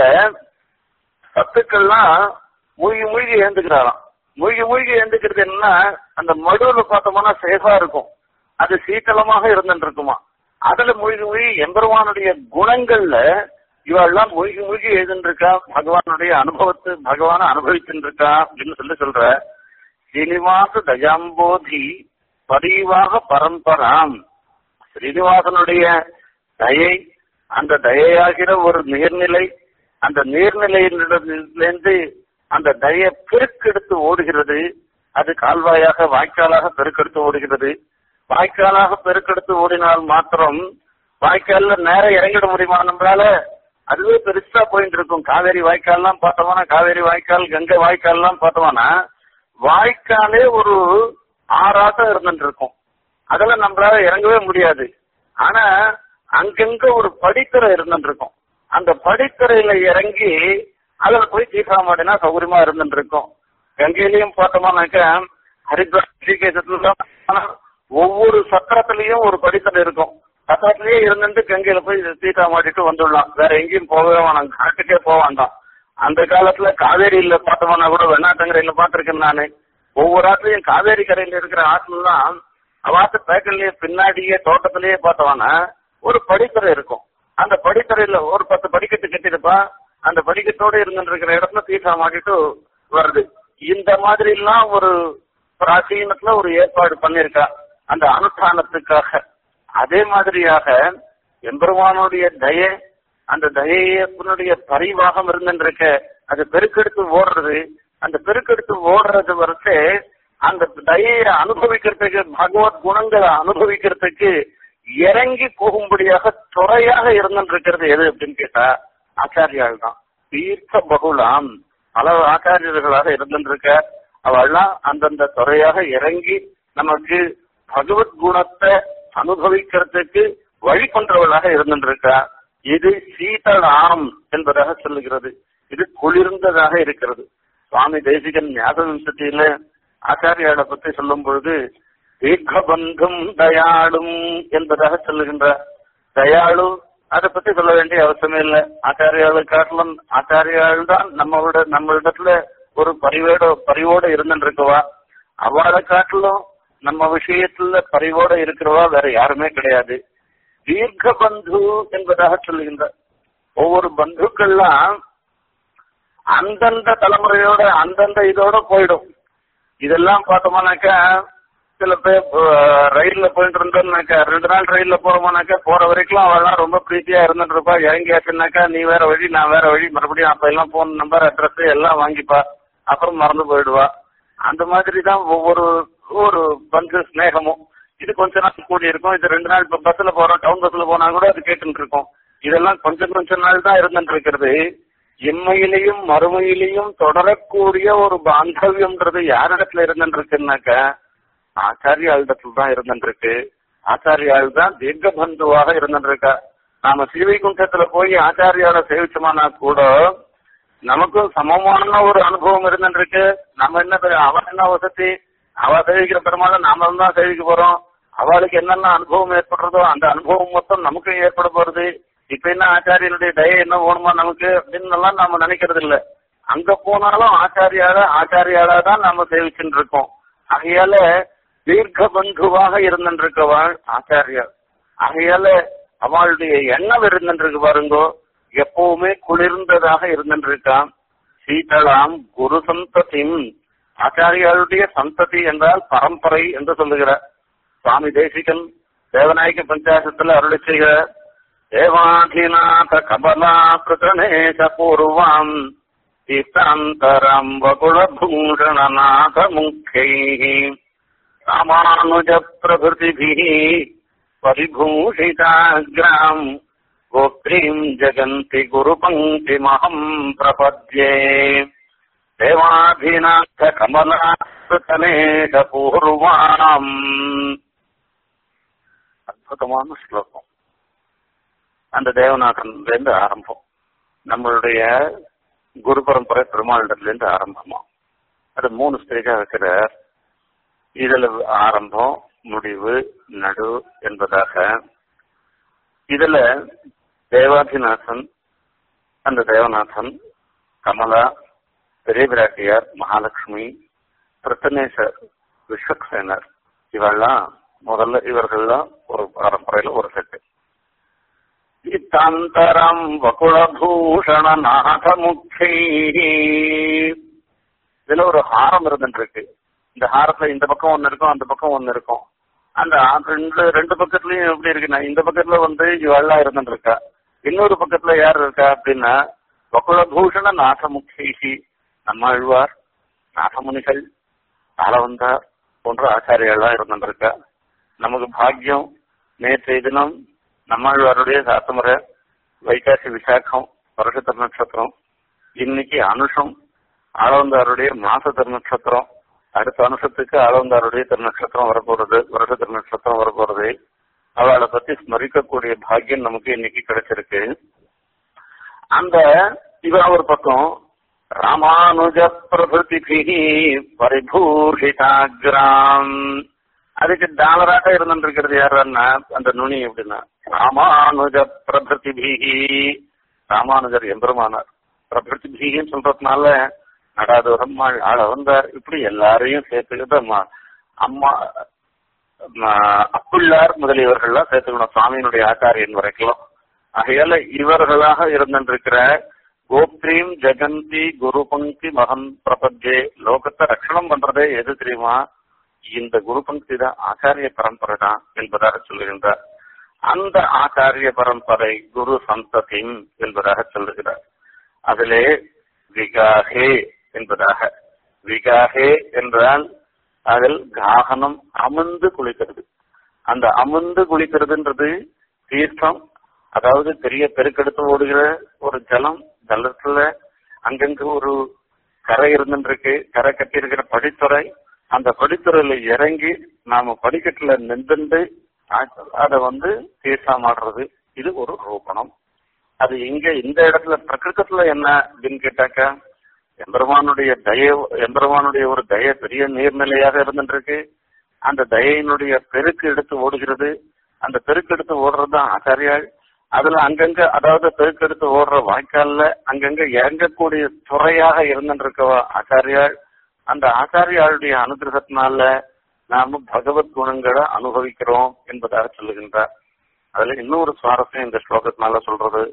சத்துக்கள்லாம் மூழ்கி மூழ்கி ஏந்துக்கிறாராம் மூழ்கி மூழ்கி ஏந்துக்கிறது என்னன்னா அந்த மடுவுல பார்த்தோம்னா சேஃபா இருக்கும் அது சீத்தளமாக இருந்துட்டு இருக்குமா அதுல மூழ்கி மூழ்கி எம்பெருமானுடைய குணங்கள்ல இவெல்லாம் மூழ்கி மூழ்கி எழுதுன்றிருக்கா பகவானுடைய அனுபவத்தை பகவான அனுபவிச்சுட்டு இருக்கா அப்படின்னு சொல்லி சொல்ற ஸ்ரீனிவாச தயாம்போதி பரிவாக பரம்பராம் ஸ்ரீனிவாசனுடைய தயை அந்த தயையாகிற ஒரு நீர்நிலை அந்த நீர்நிலையிலிருந்து அந்த தயை பெருக்கெடுத்து ஓடுகிறது அது கால்வாயாக வாய்க்காலாக பெருக்கெடுத்து ஓடுகிறது வாய்க்காலாக பெருக்கெடுத்து ஓடினால் மாத்திரம் வாய்க்கால்ல நேரம் இறங்கிட முடியுமா நம்மளால அதுவே பெருசா போயிட்டு இருக்கும் காவேரி வாய்க்கால்லாம் பார்த்தோம்னா காவேரி வாய்க்கால் கங்கை வாய்க்கால்லாம் பார்த்தோம்னா வாய்க்காலே ஒரு ஆறாட்டம் இருந்துட்டு இருக்கும் அதெல்லாம் நம்மளால இறங்கவே முடியாது ஆனா அங்கங்க ஒரு படித்துறை இருந்துட்டு இருக்கும் அந்த படித்துறையில இறங்கி அதுல போய் தீர்த்தா மாட்டினா சௌகரியமா இருந்துட்டு இருக்கும் கங்கையிலையும் பார்த்தோம்னாக்க ஹரித்வார் ஸ்ரீகேசத்துல ஒவ்வொரு சத்திரத்திலையும் ஒரு படித்தல் இருக்கும் சத்திரத்திலேயே இருந்துட்டு கங்கையில போய் தீட்டா மாட்டிட்டு வந்துடலாம் வேற எங்கேயும் போகவே வேணாம் காட்டுக்கே போக வேண்டாம் அந்த காலத்துல காவேரியில பார்த்தோம்னா கூட வெண்ணாட்டங்கரையில பார்த்திருக்கேன் நானு ஒவ்வொரு ஆத்துலயும் காவேரி கரையில இருக்கிற ஆற்றுலாம் அவாத்து பேக்கல்லையே பின்னாடியே தோட்டத்திலேயே பார்த்தோம்னா ஒரு படித்துறை இருக்கும் அந்த படித்துறையில ஒரு பத்து படிக்கட்டு கட்டிருப்பா அந்த படிக்கட்டோட இருந்துட்டு இருக்கிற இடத்துல தீட்டா மாட்டிட்டு வருது இந்த மாதிரி எல்லாம் ஒரு பிராச்சீனத்துல ஒரு ஏற்பாடு பண்ணிருக்கா அந்த அனுஷ்டானத்துக்காக அதே மாதிரியாக எம்பெருமானுடைய தய அந்த தயையனுடைய பரிவாகம் இருந்துருக்க அது பெருக்கெடுத்து ஓடுறது அந்த பெருக்கெடுத்து ஓடுறது வரைச்சு அந்த தயையை அனுபவிக்கிறதுக்கு பகவத் குணங்களை அனுபவிக்கிறதுக்கு இறங்கி போகும்படியாக துறையாக இருந்துருக்கிறது எது அப்படின்னு கேட்டா ஆச்சாரியால் தான் தீர்த்த பகுலாம் பல ஆச்சாரியர்களாக இருந்துருக்க அவெல்லாம் அந்தந்த துறையாக இறங்கி நமக்கு பகவத் குணத்தை அனுபவிக்கிறதுக்கு வழி கொண்டவளாக இருந்துருக்கா இது சீதளாம் என்பதாக சொல்லுகிறது இது குளிர்ந்ததாக இருக்கிறது சுவாமி தேசிகன் ஞாபக வம்சத்தில ஆச்சாரியாளை பற்றி சொல்லும் பொழுது தீர்க்கபந்தும் தயாளும் என்பதாக சொல்லுகின்றார் தயாளு அதை பத்தி சொல்ல வேண்டிய அவசியமே இல்லை ஆச்சாரியாளு காட்டிலும் ஆச்சாரியாள் தான் நம்மளோட நம்மளிடத்துல ஒரு பரிவோட பரிவோட இருந்துட்டு இருக்கவா அவளை காட்டிலும் நம்ம விஷயத்துல பரிவோட இருக்கிறவா வேற யாருமே கிடையாது தீர்க்க பந்து என்பதாக சொல்லுகின்றார் ஒவ்வொரு பந்துக்கள்லாம் அந்தந்த தலைமுறையோட அந்தந்த இதோட போயிடும் இதெல்லாம் பார்த்தோம்னாக்கா சில பேர் அஹ், ரயில்ல போயிட்டு இருந்தோம்னாக்கா ரெண்டு நாள் ரயில்ல போறோம்னாக்கா போற வரைக்கும் அவெல்லாம் ரொம்ப பிரீத்தியா இருந்துட்டு இருப்பா இறங்கியாச்சுனாக்கா நீ வேற வழி நான் வேற வழி மறுபடியும் அப்ப எல்லாம் போன் நம்பர் அட்ரஸ் எல்லாம் வாங்கிப்பா அப்புறம் மறந்து போயிடுவா அந்த மாதிரி தான் ஒவ்வொரு ஒரு பந்து ஸ்நேகமும் இது கொஞ்ச நாள் கூடி இருக்கும் இது ரெண்டு நாள் இப்ப பஸ்ல போறோம் டவுன் பஸ்ல போனா கூட அது கேட்டுட்டு இருக்கும் இதெல்லாம் கொஞ்சம் கொஞ்ச நாள் தான் இருந்துட்டு இருக்கிறது இம்மையிலையும் மறுமையிலையும் தொடரக்கூடிய ஒரு பாந்தவியம்ன்றது யாரிடத்துல இருந்துட்டு இருக்குன்னாக்க ஆச்சாரியாளிடத்துல தான் இருந்துட்டு இருக்கு ஆச்சாரியாள் தான் தீர்க்க பந்துவாக இருந்துட்டு இருக்கா நாம ஸ்ரீவைகுண்டத்துல போய் ஆச்சாரியால சேவிச்சோம்னா கூட நமக்கும் சமமான ஒரு அனுபவம் இருந்துட்டு இருக்கு நம்ம என்ன பெரிய- அவன் என்ன வசதி அவ சேவிக்கிற பெருமாளை நாம தான் சேவிக்க போறோம் அவளுக்கு என்னென்ன அனுபவம் ஏற்படுறதோ அந்த அனுபவம் மொத்தம் நமக்கு ஏற்பட போறது இப்ப என்ன ஆச்சாரியனுடைய தயை என்ன வேணுமா நமக்கு அப்படின்னு எல்லாம் நாம நினைக்கிறது இல்ல அங்க போனாலும் ஆச்சாரியால ஆச்சாரியால தான் நாம சேவிச்சுட்டு இருக்கோம் ஆகையால தீர்க்க பந்துவாக இருந்திருக்கவாள் ஆச்சாரியார் ஆகையால அவளுடைய எண்ணம் இருந்திருக்கு பாருங்கோ எப்பவுமே குளிர்ந்ததாக இருந்திருக்கான் சீதளாம் குரு சந்ததிம் ஆச்சாரியாளுடைய சந்ததி என்றால் பரம்பரை என்று சொல்லுகிறார் சுவாமி தேசிகன் தேவநாயக பஞ்சாசத்துல அருளி செய்கிறார் தேவாதிநாத கபலா பிரதனேச பூர்வாம் தீர்த்தாந்தரம் வகுளபூஷணநாத முக்கை ராமானுஜ பிரபுதிபிः परिभूषिताग्राम् गोत्रीम् जगन्ति गुरुपङ्क्तिमहम् प्रपद्ये தேவாதிநாத கமலாசனேக பூர்வாம் அற்புதமான ஸ்லோகம் அந்த தேவநாதன்ல இருந்து ஆரம்பம் நம்மளுடைய குரு பரம்பரை பெருமாளிடத்துல இருந்து ஆரம்பமா அது மூணு ஸ்டேஜா வைக்கிற இதுல ஆரம்பம் முடிவு நடு என்பதாக இதுல தேவாதிநாதன் அந்த தேவநாதன் கமலா பெரிய பிராட்டியார் மகாலட்சுமி பிரத்தனேசர் விஸ்வக்சேனர் இவெல்லாம் முதல்ல இவர்கள்லாம் ஒரு பரம்பரையில ஒரு செட்டு இத்தாந்தரம் வகுளபூஷண நாகமுக்கை இதுல ஒரு ஹாரம் இருந்துட்டு இருக்கு இந்த ஹாரத்துல இந்த பக்கம் ஒன்னு இருக்கும் அந்த பக்கம் ஒன்னு இருக்கும் அந்த ரெண்டு ரெண்டு பக்கத்துலயும் எப்படி இருக்குன்னா இந்த பக்கத்துல வந்து இவெல்லாம் இருந்துட்டு இருக்கா இன்னொரு பக்கத்துல யார் இருக்கா அப்படின்னா வகுளபூஷண நாகமுக்கி நம்மாழ்வார் நாகமுனிகள் ஆளவந்தார் போன்ற ஆச்சாரியெல்லாம் இருந்துருக்கா நமக்கு பாக்கியம் நேற்றைய தினம் நம்மாழ்வாருடைய சாத்தமுறை வைகாசி விசாகம் வருஷ திருநட்சத்திரம் இன்னைக்கு அனுஷம் ஆளவந்தாருடைய மாச திருநட்சத்திரம் அடுத்த அனுஷத்துக்கு ஆளவந்தாருடைய திருநட்சத்திரம் வரப்போறது வருஷ திருநட்சத்திரம் வரப்போறது அவளை பத்தி ஸ்மரிக்கக்கூடிய பாக்கியம் நமக்கு இன்னைக்கு கிடைச்சிருக்கு அந்த இவ ஒரு பக்கம் ராமானுஜ பிரபுதிபிகி பரிபூஷிதாகிராம் அதுக்கு டாலராட்ட இருந்துருக்கிறது யாருன்னா அந்த நுனி எப்படின்னா ராமானுஜ பிரபுதிபிகி ராமானுஜர் எம்பெருமானார் பிரபுதிபிகின்னு சொல்றதுனால நடாதூரம் ஆள வந்தார் இப்படி எல்லாரையும் சேர்த்துக்கிட்டு அம்மா அம்மா அப்புள்ளார் முதலியவர்கள்லாம் சேர்த்துக்கணும் சுவாமியினுடைய ஆச்சாரியன் வரைக்கும் ஆகையால இவர்களாக இருந்திருக்கிற கோப்ரீம் ஜெகந்தி குரு பங்கி மகன் பிரபஞ்சே லோகத்தை ரட்சணம் பண்றதே எது தெரியுமா இந்த குரு பங்கி தான் ஆச்சாரிய பரம்பரை தான் என்பதாக சொல்லுகின்றார் அந்த ஆச்சாரிய பரம்பரை குரு சந்ததி என்பதாக சொல்லுகிறார் அதிலே விகாகே என்பதாக விகாகே என்றால் அதில் காகனம் அமர்ந்து குளிக்கிறது அந்த அமர்ந்து குளிக்கிறதுன்றது தீர்த்தம் அதாவது பெரிய பெருக்கெடுத்து ஓடுகிற ஒரு ஜலம் ஜலத்துல அங்கங்க ஒரு கரை இருந்துருக்கு கரை கட்டி இருக்கிற படித்துறை அந்த படித்துறையில இறங்கி நாம படிக்கட்டுல நின்று அத வந்து தீர்த்தமாடுறது இது ஒரு ரூபணம் அது இங்க இந்த இடத்துல பிரகிருத்தத்துல என்ன அப்படின்னு கேட்டாக்கா எம்பெருமானுடைய தய எம்பெருமானுடைய ஒரு தய பெரிய நீர்நிலையாக இருந்துருக்கு அந்த தயையினுடைய பெருக்கு எடுத்து ஓடுகிறது அந்த பெருக்கு எடுத்து ஓடுறது தான் ஆச்சாரியாள் அதுல அங்கங்க அதாவது பெருக்கெடுத்து ஓடுற வாய்க்கால்ல அங்கங்க இறங்கக்கூடிய துறையாக இருந்துருக்கவா ஆச்சாரியாள் அந்த ஆச்சாரியாளுடைய அனுகிரகத்தினால நாம பகவத் குணங்களை அனுபவிக்கிறோம் என்பதாக சொல்லுகின்றார் அதுல இன்னொரு சுவாரஸ்யம் இந்த ஸ்லோகத்தினால சொல்றது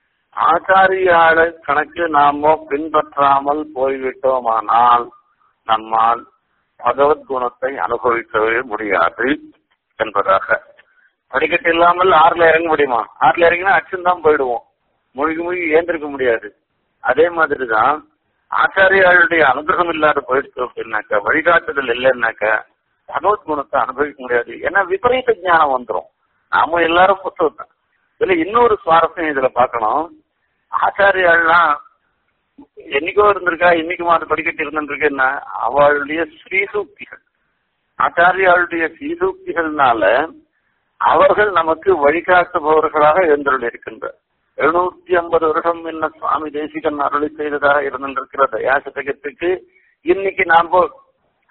ஆச்சாரியாள கணக்கு நாம பின்பற்றாமல் போய்விட்டோமானால் நம்மால் பகவத் குணத்தை அனுபவிக்கவே முடியாது என்பதாக படிக்கட்டு இல்லாமல் ஆறுல இறங்க முடியுமா ஆறுல இறங்கினா அச்சம் தான் போயிடுவோம் மூழ்கி மூழ்கி ஏந்திருக்க முடியாது அதே மாதிரிதான் ஆச்சாரியாளுடைய அனுகிரகம் இல்லாத போயிடுச்சு அப்படின்னாக்கா வழிகாட்டுதல் இல்லைன்னாக்கா பகவத் குணத்தை அனுபவிக்க முடியாது ஏன்னா விபரீத ஞானம் வந்துடும் நாம எல்லாரும் புத்தகத்தை இதுல இன்னொரு சுவாரஸ்யம் இதுல பார்க்கணும் ஆச்சாரியாள்லாம் என்னைக்கோ இருந்திருக்கா இன்னைக்கு மாதிரி படிக்கட்டு இருந்துருக்குன்னா அவளுடைய ஸ்ரீசூக்திகள் ஆச்சாரியாளுடைய ஸ்ரீசூக்திகள்னால அவர்கள் நமக்கு வழிகாட்டுபவர்களாக எழுந்தருள் இருக்கின்றார் எழுநூத்தி ஐம்பது வருஷம் என்ன சுவாமி தேசிகன் அருளி செய்ததாக இருந்திருக்கிற தயாசதகத்துக்கு இன்னைக்கு நாம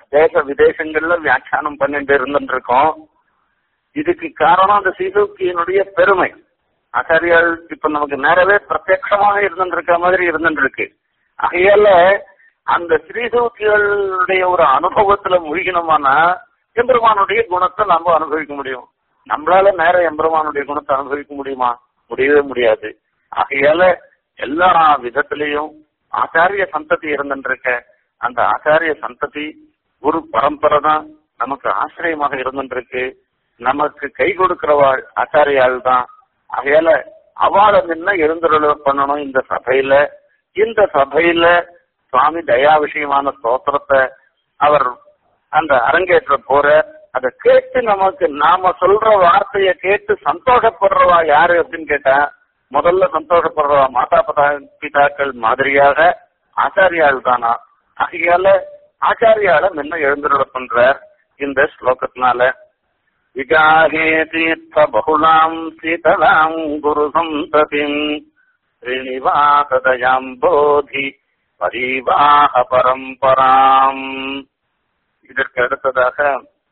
தேச விதேசங்கள்ல வியாக்கியானம் பண்ணிட்டு இருந்துட்டு இருக்கோம் இதுக்கு காரணம் அந்த சீசூக்கியினுடைய பெருமை ஆச்சாரியால் இப்ப நமக்கு நேரவே பிரத்யட்சமாக இருந்துட்டு இருக்க மாதிரி இருந்துட்டு இருக்கு ஆகையால அந்த ஸ்ரீசூக்கிகளுடைய ஒரு அனுபவத்துல மூழ்கினோமானா எம்பெருமானுடைய குணத்தை நாம அனுபவிக்க முடியும் நம்மளால நேர எம்பெருமானுடைய குணத்தை அனுபவிக்க முடியுமா முடியவே முடியாது ஆகையால எல்லா விதத்திலையும் ஆச்சாரிய சந்ததி இருந்துருக்க அந்த ஆச்சாரிய சந்ததி குரு பரம்பரை தான் நமக்கு ஆசிரியமாக இருந்துருக்கு நமக்கு கை கொடுக்கிறவாள் ஆச்சாரியாள் தான் ஆகையால அவாளை முன்ன எழுந்துருள பண்ணணும் இந்த சபையில இந்த சபையில சுவாமி தயா விஷயமான ஸ்தோத்திரத்தை அவர் அந்த அரங்கேற்ற போற அதை கேட்டு நமக்கு நாம சொல்ற வார்த்தைய கேட்டு சந்தோஷப்படுறவா யாரு அப்படின்னு கேட்டா முதல்ல சந்தோஷப்படுறவா மாதா பதா பிதாக்கள் மாதிரியாக ஆச்சாரியாள் தானா ஆகையால ஆச்சாரியால முன்ன எழுந்துருள பண்ற இந்த ஸ்லோகத்தினால விகாஹே தீர்த்த பகுலாம் சீதலாம் குரு சந்ததிம் ஸ்ரீனிவாசதயாம் போதி பரிவாக பரம்பராம் இதற்கு அடுத்ததாக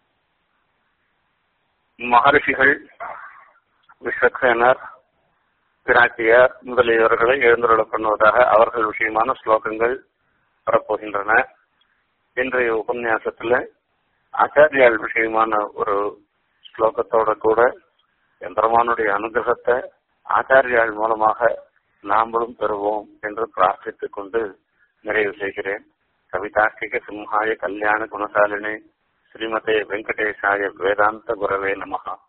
மகர்ஷிகள் விஸ்வக்சேனர் பிராட்டியார் முதலியவர்களை எழுந்துருள பண்ணுவதாக அவர்கள் விஷயமான ஸ்லோகங்கள் வரப்போகின்றன இன்றைய உபன்யாசத்துல ஆச்சாரியால் விஷயமான ஒரு ஸ்லோகத்தோட கூட எம்பெருமானுடைய அனுகிரகத்தை ஆச்சாரியால் மூலமாக நாம்பளும் பெறுவோம் என்று பிரார்த்தித்துக் கொண்டு நிறைவு செய்கிறேன் கவிதார்க்கிக சிம்ஹாய கல்யாண குணசாலினி ஸ்ரீமதே வெங்கடேசாய வேதாந்த குரவே நமகா